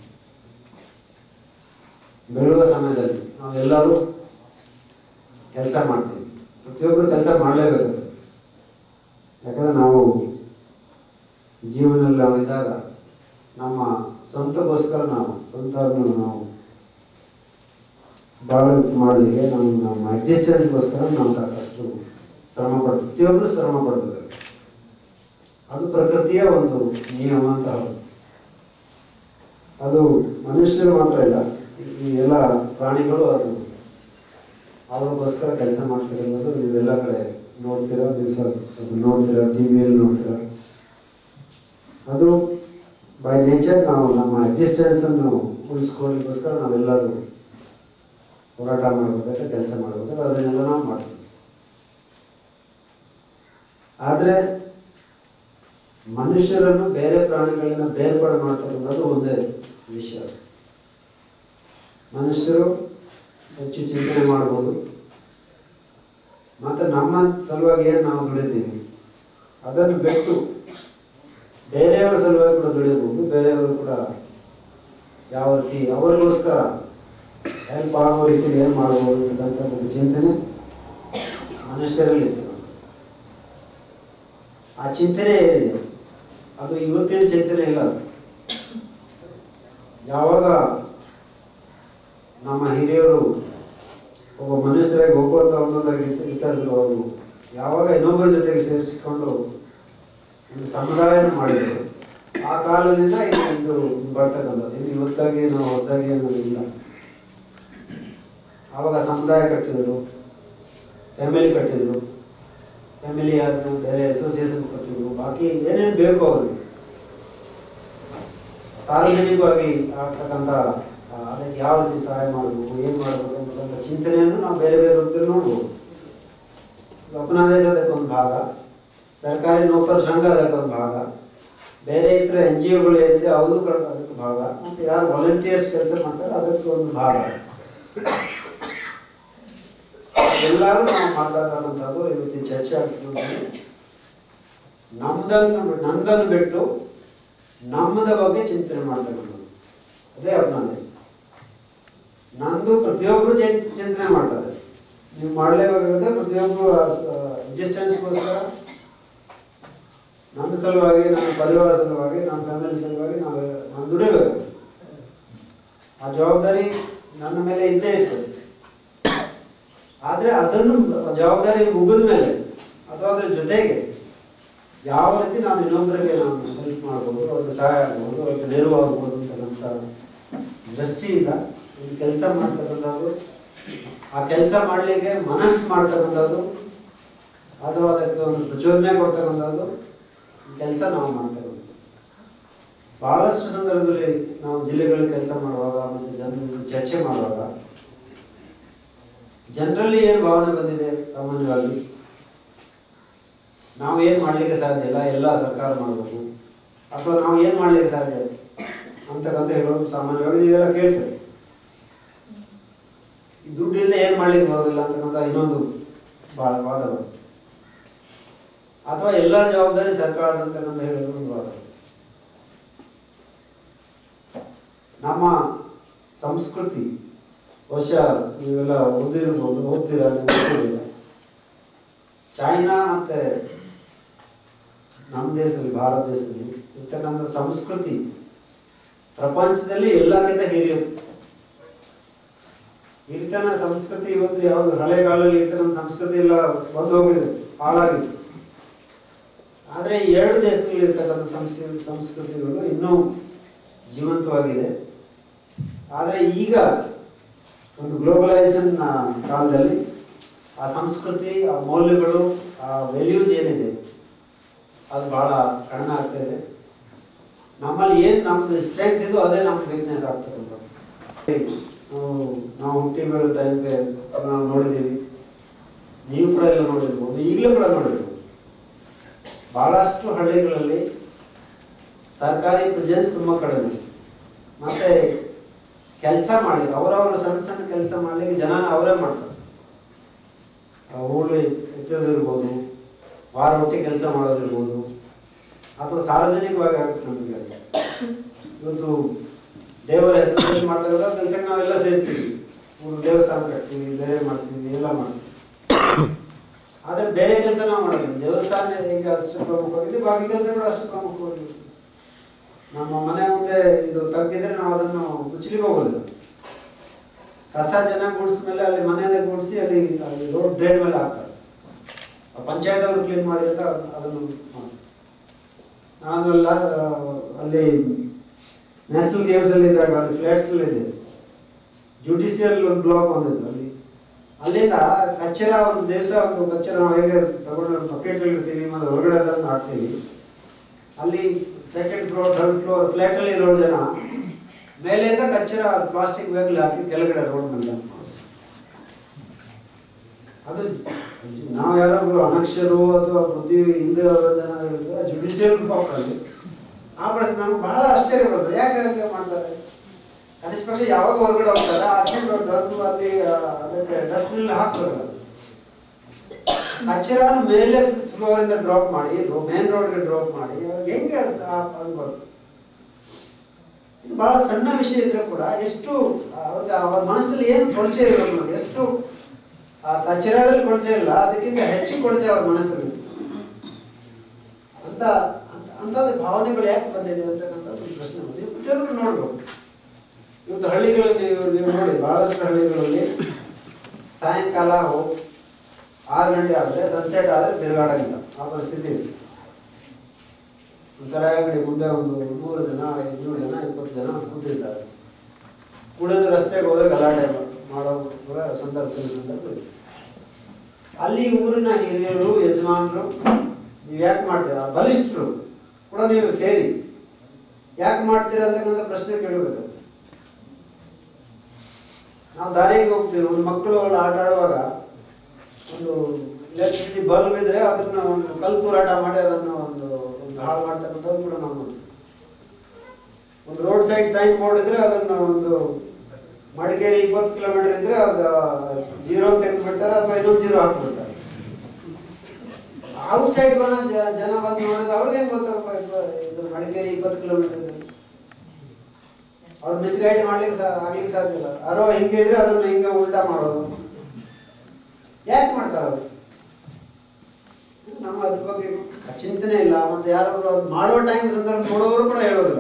ಬೆಳೆಯುವ ಸಮಯದಲ್ಲಿ ನಾವೆಲ್ಲರೂ ಕೆಲಸ ಮಾಡ್ತೀವಿ ಪ್ರತಿಯೊಬ್ಬರು ಕೆಲಸ ಮಾಡಲೇಬೇಕು ಯಾಕಂದ್ರೆ ನಾವು ಜೀವನದಲ್ಲಿ ನಾವು ಇದ್ದಾಗ ನಮ್ಮ ಸ್ವಂತಕ್ಕೋಸ್ಕರ ನಾವು ಸ್ವಂತ ನಾವು ಬಾಳ್ವೆ ಮಾಡೋದಕ್ಕೆ ನಾವು ನಮ್ಮ ಎಕ್ಸಿಸ್ಟೆನ್ಸ್ಗೋಸ್ಕರ ನಾವು ಸಾಕಷ್ಟು ಶ್ರಮ ಪಡ್ ಪ್ರತಿಯೊಬ್ಬರು ಶ್ರಮ ಪಡಬೇಕು ಅದು ಪ್ರಕೃತಿಯ ಒಂದು ನಿಯಮ ಅಂತ ಹೌದು ಅದು ಮನುಷ್ಯರು ಮಾತ್ರ ಇಲ್ಲ ಈ ಎಲ್ಲ ಪ್ರಾಣಿಗಳು ಅದು ಅವ್ರಿಗೋಸ್ಕರ ಕೆಲಸ ಮಾಡ್ತಿರೋದು ನೀವೆಲ್ಲ ಕಡೆ ನೋಡ್ತೀರಾ ದಿವಸ ನೋಡ್ತೀರಾ ಟಿ ವಿಯಲ್ಲಿ ನೋಡ್ತೀರಾ ಅದು ಬೈ ನೇಚರ್ ನಾವು ನಮ್ಮ ಎಕ್ಸಿಸ್ಟೆನ್ಸ್ ಅನ್ನು ಉಳಿಸ್ಕೊಳ್ಳಿಕ್ಕೋಸ್ಕರ ನಾವೆಲ್ಲರೂ ಹೋರಾಟ ಮಾಡಬೇಕಾದ್ರೆ ಕೆಲಸ ಮಾಡಬೇಕಾದ್ರೆ ಅದನ್ನೆಲ್ಲ ನಾವು ಮಾಡ್ತೀವಿ ಆದರೆ ಮನುಷ್ಯರನ್ನು ಬೇರೆ ಪ್ರಾಣಿಗಳಿಂದ ಬೇರ್ಪಾಡು ಮಾಡ್ತಕ್ಕಂಥದ್ದು ಒಂದೇ ವಿಷಯ ಮನುಷ್ಯರು ಹೆಚ್ಚು ಚಿಂತನೆ ಮಾಡ್ಬೋದು ಮತ್ತು ನಮ್ಮ ಸಲುವಾಗಿ ಏನು ನಾವು ದುಡಿತೀವಿ ಅದನ್ನು ಬಿಟ್ಟು ಬೇರೆಯವರ ಸಲುವಾಗಿ ಕೂಡ ದುಡಿಯಬಹುದು ಬೇರೆಯವರು ಕೂಡ ಯಾವ ರೀತಿ ಅವರಿಗೋಸ್ಕರ ಹೆಲ್ಪ್ ಆಗೋ ರೀತಿಯಲ್ಲಿ ಏನು ಮಾಡ್ಬೋದು ಅಂತ ಒಂದು ಚಿಂತನೆ ಮನುಷ್ಯರಲ್ಲಿ ಇತ್ತು ಆ ಚಿಂತನೆ ಏನಿದೆ ಅದು ಇವತ್ತಿನ ಚಿಂತನೆ ಇಲ್ಲ ಅದು. ಯಾವಾಗ ನಮ್ಮ ಹಿರಿಯರು ಒಬ್ಬ ಮನುಷ್ಯರಾಗಿ ಹೋಗುವಂತ ಒಂದೊಂದಾಗಿ ಇರ್ತಾರಿದ್ರು ಅವರು ಯಾವಾಗ ಇನ್ನೊಬ್ಬರ ಜೊತೆಗೆ ಸೇರಿಸಿಕೊಂಡು ಒಂದು ಸಮುದಾಯ ಮಾಡಿದರು ಆ ಕಾಲದಿಂದ ಇದು ಇದು ಬರ್ತಕ್ಕಂಥದ್ದು ಇದು ಇವತ್ತಾಗಿ ನಾವು ಹೊಸದಾಗಿ ಏನು ಇಲ್ಲ ಆವಾಗ ಸಮುದಾಯ ಕಟ್ಟಿದರು ಫ್ಯಾಮಿಲಿ ಕಟ್ಟಿದರು ಫ್ಯಾಮಿಲಿ ಆದ್ಮೇಲೆ ಬೇರೆ ಅಸೋಸಿಯೇಷನ್ ಕಟ್ಟಿದ್ರು ಬಾಕಿ ಏನೇನು ಬೇಕು ಅವ್ರಿಗೆ ಸಾರ್ವಜನಿಕವಾಗಿ ಆಗ್ತಕ್ಕಂಥ ಆ, ಅದಕ್ಕೆ ಯಾವ ರೀತಿ ಸಹಾಯ ಮಾಡಬೇಕು ಏನು ಮಾಡಬೇಕು ಅಂತಕ್ಕಂಥ ಚಿಂತನೆಯನ್ನು ನಾವು ಬೇರೆ ಬೇರೆ ರೂಪದಲ್ಲಿ ನೋಡ್ಬೋದು ಅಪನಾದೇಶ ಅದಕ್ಕೆ ಒಂದು ಭಾಗ ಸರ್ಕಾರಿ ನೌಕರ ಸಂಘ ಅದಕ್ಕೆ ಒಂದು ಭಾಗ ಬೇರೆ ಇತರ ಎನ್ ಜಿ ಒಗಳು ಏನಿದೆ ಅವರು ಕೂಡ ಅದಕ್ಕೆ ಭಾಗ ಮತ್ತು ಯಾರು ವಾಲಂಟಿಯರ್ಸ್ ಕೆಲಸ ಮಾಡ್ತಾರೆ ಅದಕ್ಕೆ ಒಂದು ಭಾಗ ಎಲ್ಲರೂ ನಾವು ಮಾತಾಡ್ತಕ್ಕಂಥದ್ದು ಇವತ್ತಿನ ಚರ್ಚೆ ಆಗ್ತದೆ ನಮ್ದನ್ನು ನಂದನ್ನು ಬಿಟ್ಟು ನಮ್ಮದ ಬಗ್ಗೆ ಚಿಂತನೆ ಮಾಡ್ತಕ್ಕಂಥದ್ದು ಅದೇ ಅಪನಾದೇಶ ನಂದು ಪ್ರತಿಯೊಬ್ಬರು ಚಿಂತನೆ ಮಾಡ್ತಾರೆ ನೀವು ಮಾಡಲೇಬೇಕಾಗುತ್ತೆ ಪ್ರತಿಯೊಬ್ಬರು ಎಕ್ಸಿಸ್ಟೆನ್ಸ್ಗೋಸ್ಕರ ನನ್ನ ಸಲುವಾಗಿ ನನ್ನ ಪರಿವಾರ ಸಲುವಾಗಿ ನನ್ನ ಫ್ಯಾಮಿಲಿ ಸಲುವಾಗಿ ನಾವು ನಾನು ದುಡಿಬೇಕು ಆ ಜವಾಬ್ದಾರಿ ನನ್ನ ಮೇಲೆ ಇದ್ದೇ ಇರ್ತದೆ ಆದ್ರೆ ಅದನ್ನು ಜವಾಬ್ದಾರಿ ಮುಗಿದ ಮೇಲೆ ಅಥವಾ ಅದ್ರ ಜೊತೆಗೆ ಯಾವ ರೀತಿ ನಾನು ಇನ್ನೊಬ್ಬರಿಗೆ ನಾನು ಹೆಲ್ಪ್ ಮಾಡ್ಬೋದು ಅವ್ರಿಗೆ ಸಹಾಯ ಆಗ್ಬೋದು ಅವ್ರಿಗೆ ನೆರವಾಗ್ಬೋದು ಅಂತಕ್ಕಂಥ ದೃಷ್ಟಿಯಿಂದ ಒಂದು ಕೆಲಸ ಮಾಡ್ತಕ್ಕಂಥದ್ದು ಆ ಕೆಲಸ ಮಾಡಲಿಕ್ಕೆ ಮನಸ್ಸು ಮಾಡ್ತಕ್ಕಂಥದ್ದು ಅಥವಾ ಅದಕ್ಕೆ ಒಂದು ಪ್ರಚೋದನೆ ಕೊಡ್ತಕ್ಕಂಥದ್ದು ಕೆಲಸ ನಾವು ಮಾಡ್ತಕ್ಕಂಥದ್ದು ಬಹಳಷ್ಟು ಸಂದರ್ಭದಲ್ಲಿ ನಾವು ಜಿಲ್ಲೆಗಳಲ್ಲಿ ಕೆಲಸ ಮಾಡುವಾಗ ಮತ್ತು ಜನರ ಚರ್ಚೆ ಮಾಡುವಾಗ ಜನರಲ್ಲಿ ಏನು ಭಾವನೆ ಬಂದಿದೆ ಸಾಮಾನ್ಯವಾಗಿ ನಾವು ಏನು ಮಾಡಲಿಕ್ಕೆ ಸಾಧ್ಯ ಇಲ್ಲ ಎಲ್ಲ ಸರ್ಕಾರ ಮಾಡಬೇಕು ಅಥವಾ ನಾವು ಏನು ಮಾಡಲಿಕ್ಕೆ ಸಾಧ್ಯ ಅಂತಕ್ಕಂತ ಹೇಳೋದು ಸಾಮಾನ್ಯವಾಗಿ ನೀವೆಲ್ಲ ಕೇಳ್ತೀರಿ ಈ ದುಡ್ಡಿಂದ ಏನು ಮಾಡ್ಲಿಕ್ಕೆ ಬರೋದಿಲ್ಲ ಅಂತಕ್ಕಂಥ ಇನ್ನೊಂದು ಭಾಳ ವಾದ ಬರುತ್ತೆ. ಅಥವಾ ಎಲ್ಲ ಜವಾಬ್ದಾರಿ ಸರ್ಕಾರದ ಅಂತಕ್ಕಂಥ ಹೇಳೋದು ಒಂದು ವಾದ ನಮ್ಮ ಸಂಸ್ಕೃತಿ ಬಹುಶಃ ನೀವೆಲ್ಲ ಓದಿರ್ಬೋದು ಓದ್ತೀರಾ ನಿಮ್ಗೆ ಗೊತ್ತಿಲ್ಲ. ಚೈನಾ ಮತ್ತೆ ನಮ್ಮ ದೇಶದಲ್ಲಿ ಭಾರತ ದೇಶದಲ್ಲಿ ಇರ್ತಕ್ಕಂಥ ಸಂಸ್ಕೃತಿ ಪ್ರಪಂಚದಲ್ಲಿ ಎಲ್ಲಕ್ಕಿಂತ ಹಿರಿಯದು ಇರ್ತನ ಸಂಸ್ಕೃತಿ ಇವತ್ತು ಯಾವುದು ಹಳೆ ಕಾಲದಲ್ಲಿ ಇರ್ತಕ್ಕಂಥ ಸಂಸ್ಕೃತಿ ಎಲ್ಲ ಬಂದು ಹೋಗಿದೆ ಹಾಳಾಗಿದೆ ಆದ್ರೆ ಈ ಎರಡು ದೇಶದಲ್ಲಿ ಇರ್ತಕ್ಕಂಥ ಸಂಸ್ಕೃತಿ ಸಂಸ್ಕೃತಿಗಳು ಇನ್ನೂ ಜೀವಂತವಾಗಿದೆ ಆದ್ರೆ ಈಗ ಒಂದು ಗ್ಲೋಬಲೈಸೇಷನ್ ಕಾಲದಲ್ಲಿ ಆ ಸಂಸ್ಕೃತಿ ಆ ಮೌಲ್ಯಗಳು ಆ ವ್ಯಾಲ್ಯೂಸ್ ಏನಿದೆ ಅದು ಬಹಳ ಕಡಿಮೆ ಆಗ್ತಾ ಇದೆ ನಮ್ಮಲ್ಲಿ ಏನು ನಮ್ದು ಸ್ಟ್ರೆಂತ್ ಇದು ಅದೇ ನಮ್ಗೆ ವೀಕ್ನೆಸ್ ಆಗ್ತಕ್ಕಂಥದ್ದು ನಾವು ನಾವು ಹುಟ್ಟಿ ಬೆಳೆದ ಟೈಮ್ಗೆ ನಾವು ನೋಡಿದ್ದೀವಿ ನೀವು ಕೂಡ ಎಲ್ಲ ನೋಡಿರ್ಬೋದು ಈಗಲೂ ಕೂಡ ನೋಡಿರ್ಬೋದು ಬಹಳಷ್ಟು ಹಳ್ಳಿಗಳಲ್ಲಿ ಸರ್ಕಾರಿ ಪ್ರೆಸೆನ್ಸ್ ತುಂಬ ಕಡಿಮೆ ಮತ್ತೆ ಕೆಲಸ ಮಾಡಿ ಅವರವರ ಸಣ್ಣ ಸಣ್ಣ ಕೆಲಸ ಮಾಡ್ಲಿಕ್ಕೆ ಜನನ ಅವರೇ ಮಾಡ್ತಾರೆ ಆ ಹೂಳು ಎತ್ತೋದಿರ್ಬೋದು ವಾರ ಒಟ್ಟಿ ಕೆಲಸ ಮಾಡೋದಿರ್ಬೋದು ಅಥವಾ ಸಾರ್ವಜನಿಕವಾಗಿ ಆಗುತ್ತೆ ನಮ್ಮ ಕೆಲಸ ಇವತ್ತು ದೇವರ ಹೆಸರಲ್ಲಿ ಮಾಡ್ತಕ್ಕಂಥ ಕೆಲಸಕ್ಕೆ ನಾವೆಲ್ಲ ಸೇರ್ತೀವಿ ಒಂದು ದೇವಸ್ಥಾನ ಕಟ್ತೀವಿ ಬೇರೆ ಮಾಡ್ತೀವಿ ಎಲ್ಲ ಮಾಡ್ತೀವಿ ಆದ್ರೆ ಬೇರೆ ಕೆಲಸ ನಾವು ಮಾಡೋದು ದೇವಸ್ಥಾನ ಈಗ ಅಷ್ಟು ಪ್ರಮುಖವಾಗಿದೆ ಬಾಕಿ ಕೆಲಸಗಳು ಅಷ್ಟು ಪ್ರಮುಖವಾಗಿದೆ ನಮ್ಮ ಮನೆ ಮುಂದೆ ಇದು ತಗ್ಗಿದ್ರೆ ನಾವು ಅದನ್ನು ಮುಚ್ಚಲಿಕ್ಕೆ ಹೋಗೋದಿಲ್ಲ ಕಸ ಜನ ಗುಡಿಸ್ಮೇಲೆ ಅಲ್ಲಿ ಮನೆಯಲ್ಲೇ ಗುಡಿಸಿ ಅಲ್ಲಿ ಅಲ್ಲಿ ರೋಡ್ ಡ್ರೈನ್ ಮೇಲೆ ಹಾಕ್ತಾರೆ ಪಂಚಾಯತ್ ಅವರು ಕ್ಲೀನ್ ಮಾಡಿ ಅಂತ ಅದನ್ನು ಮಾಡ್ತಾರೆ. ನಾನು ಎಲ್ಲ ಆ, ಅಲ್ಲಿ ನ್ಯಾಷನಲ್ ಗೇಮ್ಸ್ ಅಲ್ಲಿ ಇದ್ದಾಗ ಅಲ್ಲಿ ಫ್ಲಾಟ್ಸ್ ಅಲ್ಲಿ ಇದೆ ಜುಡಿಷಿಯಲ್ ಒಂದು ಬ್ಲಾಕ್ ಒಂದಿತ್ತು ಅಲ್ಲಿ ಅಲ್ಲಿಂದ ಕಚ್ಚರ ಒಂದು ದಿವಸ ಒಂದು ಕಚ್ಚರ ನಾವು ಹೇಗೆ ತಗೊಂಡು ಬಕೆಟ್ ಇರ್ತೀವಿ ಮತ್ತೆ ಹೊರಗಡೆ ತಂದು ಹಾಕ್ತೀವಿ ಅಲ್ಲಿ second floor third floor flat ಅಲ್ಲಿ ಇರೋ ಜನ ಮೇಲೆಯಿಂದ ಕಚ್ಚರ ಪ್ಲಾಸ್ಟಿಕ್ ಬ್ಯಾಗ್ಲಿ ಹಾಕಿ ಕೆಳಗಡೆ ರೋಡ್ ಮೇಲೆ dump ಮಾಡೋದು. ಅದು ನಾವು ಯಾರಾದ್ರೂ ಅನಕ್ಷರು ಅಥವಾ ಬುದ್ಧಿ ಹಿಂದೆ ಅವರ ಜನ ಜುಡಿಷಿಯಲ್ ಬ್ಲಾಕ್ ಅಲ್ಲಿ ಆ ಪರಿಸ್ಥಿತಿ ನಮ್ಗೆ ಬಹಳ ಆಶ್ಚರ್ಯ ಬರ್ತದೆ ಯಾಕೆ ಹಂಗೆ ಮಾಡ್ತಾರೆ ಕನಿಷ್ಠ ಪಕ್ಷ ಯಾವಾಗ ಹೊರಗಡೆ ಹೋಗ್ತಾರೆ ಆಚೆ ಬಂದು ಅಲ್ಲಿ ಆ, ಅದಕ್ಕೆ ಡಸ್ಟ್ಬಿನ್ ಹಾಕ್ತಾರೆ ಕಚ್ಚರ ಮೇಲೆ ಫ್ಲೋರ್ ಇಂದ ಡ್ರಾಪ್ ಮಾಡಿ ಮೇನ್ ರೋಡ್ಗೆ ಡ್ರಾಪ್ ಮಾಡಿ ಅವ್ರಿಗೆ ಹೆಂಗೆ ಸ- ಆ- ಅದು ಬರುತ್ತೆ? ಇದು ಬಹಳ ಸಣ್ಣ ವಿಷಯ ಇದ್ರೆ ಕೂಡ ಎಷ್ಟು ಅವ್ರಿಗೆ ಅವ್ರ ಮನಸ್ಸಲ್ಲಿ ಏನು ಕೊಳಚೆ ಇರಬೇಕು ನೋಡಿ ಎಷ್ಟು ಆ ಕಚರದಲ್ಲಿ ಕೊಳಚೆ ಇಲ್ಲ ಅದಕ್ಕಿಂತ ಹೆಚ್ಚು ಕೊಳಚೆ ಅವ್ರ ಮನಸ್ಸಲ್ಲಿ ಅಂತ ಅಂತ- ಅಂಥದ್ದು ಭಾವನೆಗಳು ಯಾಕೆ ಬಂದಿದೆ ಅಂತಕ್ಕಂಥ ಒಂದು ಪ್ರಶ್ನೆ ಬಂದಿದೆ. ನೀವು ಪ್ರತಿಯೊಂದು ನೋಡ್ಬೋದು ಇವತ್ತು ಹಳ್ಳಿಗಳಲ್ಲಿ ನೀವು ನೀವು ನೋಡಿ ಬಹಳಷ್ಟು ಹಳ್ಳಿಗಳಲ್ಲಿ ಸಾಯಂಕಾಲ ಹೋಗಿ ಆರು ಗಂಟೆ ಆದರೆ ಸನ್ಸೆಟ್ ಆದರೆ ತಿರುಗಾಡಂಗಿಲ್ಲ ಆ ಪರಿಸ್ಥಿತಿ ಇದೆ ಒಂದು ಸರ ಅಂಗಡಿ ಮುಂದೆ ಒಂದು ನೂರು ಜನ ಐದುನೂರು ಜನ ಇಪ್ಪತ್ತು ಜನ ಕೂತಿರ್ತಾರೆ ಕುಡಿದು ರಸ್ತೆಗೆ ಹೋದ್ರೆ ಗಲಾಟೆ ಮಾಡೋ ಕೂಡ ಸಂದರ್ಭದಲ್ಲಿ ಸಂದರ್ಭ ಇದೆ ಅಲ್ಲಿ ಊರಿನ ಹಿರಿಯರು ಯಜಮಾನರು ನೀವು ಯಾಕೆ ಮಾಡ್ತೀರಾ ಬಲಿಷ್ಠರು ಕೂಡ ನೀವು ಸೇರಿ ಯಾಕೆ ಮಾಡ್ತೀರಾ ಅಂತಕ್ಕಂಥ ಪ್ರಶ್ನೆ ಕೇಳಬೇಕು ನಾವು ದಾರಿಗೆ ಹೋಗ್ತೀವಿ ಒಂದು ಮಕ್ಕಳು ಅಲ್ಲಿ ಆಟ ಆಡುವಾಗ ಒಂದು ಎಲೆಕ್ಟ್ರಿಸಿಟಿ ಬಲ್ಬ್ ಇದ್ರೆ ಅದನ್ನ ಒಂದು ಕಲ್ಲು ತೂರಾಟ ಮಾಡಿ ಅದನ್ನು ಒಂದು ಒಂದು ಹಾಳು ಮಾಡ್ತಕ್ಕಂಥದ್ದು ಕೂಡ ನಾವು ನೋಡ್ತೀವಿ. ಒಂದು ರೋಡ್ ಸೈಡ್ ಸೈನ್ ಬೋರ್ಡ್ ಇದ್ರೆ ಅದನ್ನ ಒಂದು ಮಡಿಕೇರಿ ಇಪ್ಪತ್ತು ಕಿಲೋಮೀಟರ್ ಇದ್ರೆ ಅದು ಜೀರೋ ತೆಗೆದು ಬಿಡ್ತಾರೆ ಅಥವಾ ಇನ್ನೊಂದು ಜೀರೋ ಹಾಕ್ಬಿಡ್ತಾರೆ ಔಟ್ ಸೈಡ್ ಬಂದ ಜ- ಜನ ಬಂದು ನೋಡಿದ್ರೆ ಅವ್ರಿಗೆ ಹೆಂಗ್ ಗೊತ್ತಪ್ಪ ಇದು ಇದು ಮಡಿಕೇರಿ ಇಪ್ಪತ್ತು ಕಿಲೋಮೀಟರ್ ಇದೆ ಅವ್ರು ಮಿಸ್ಗೈಡ್ ಮಾಡ್ಲಿಕ್ಕೆ ಸಾ ಆಗ್ಲಿಕ್ಕೆ ಸಾಧ್ಯ ಇಲ್ಲ ಅರೋ ಹಿಂಗೆ ಇದ್ರೆ ಅದನ್ನ ಹಿಂಗೆ ಉಲ್ಟಾ ಮಾಡೋದು ಯಾಕೆ ಮಾಡ್ತಾರೆ ಅದು ನಮ್ಮ ಅದ್ರ ಬಗ್ಗೆ ಚಿಂತನೆ ಇಲ್ಲ ಮತ್ತೆ ಯಾರಾದ್ರು ಅದು ಮಾಡೋ ಟೈಮ್ ಸಂದರ್ಭ ನೋಡೋರು ಕೂಡ ಹೇಳೋದಿಲ್ಲ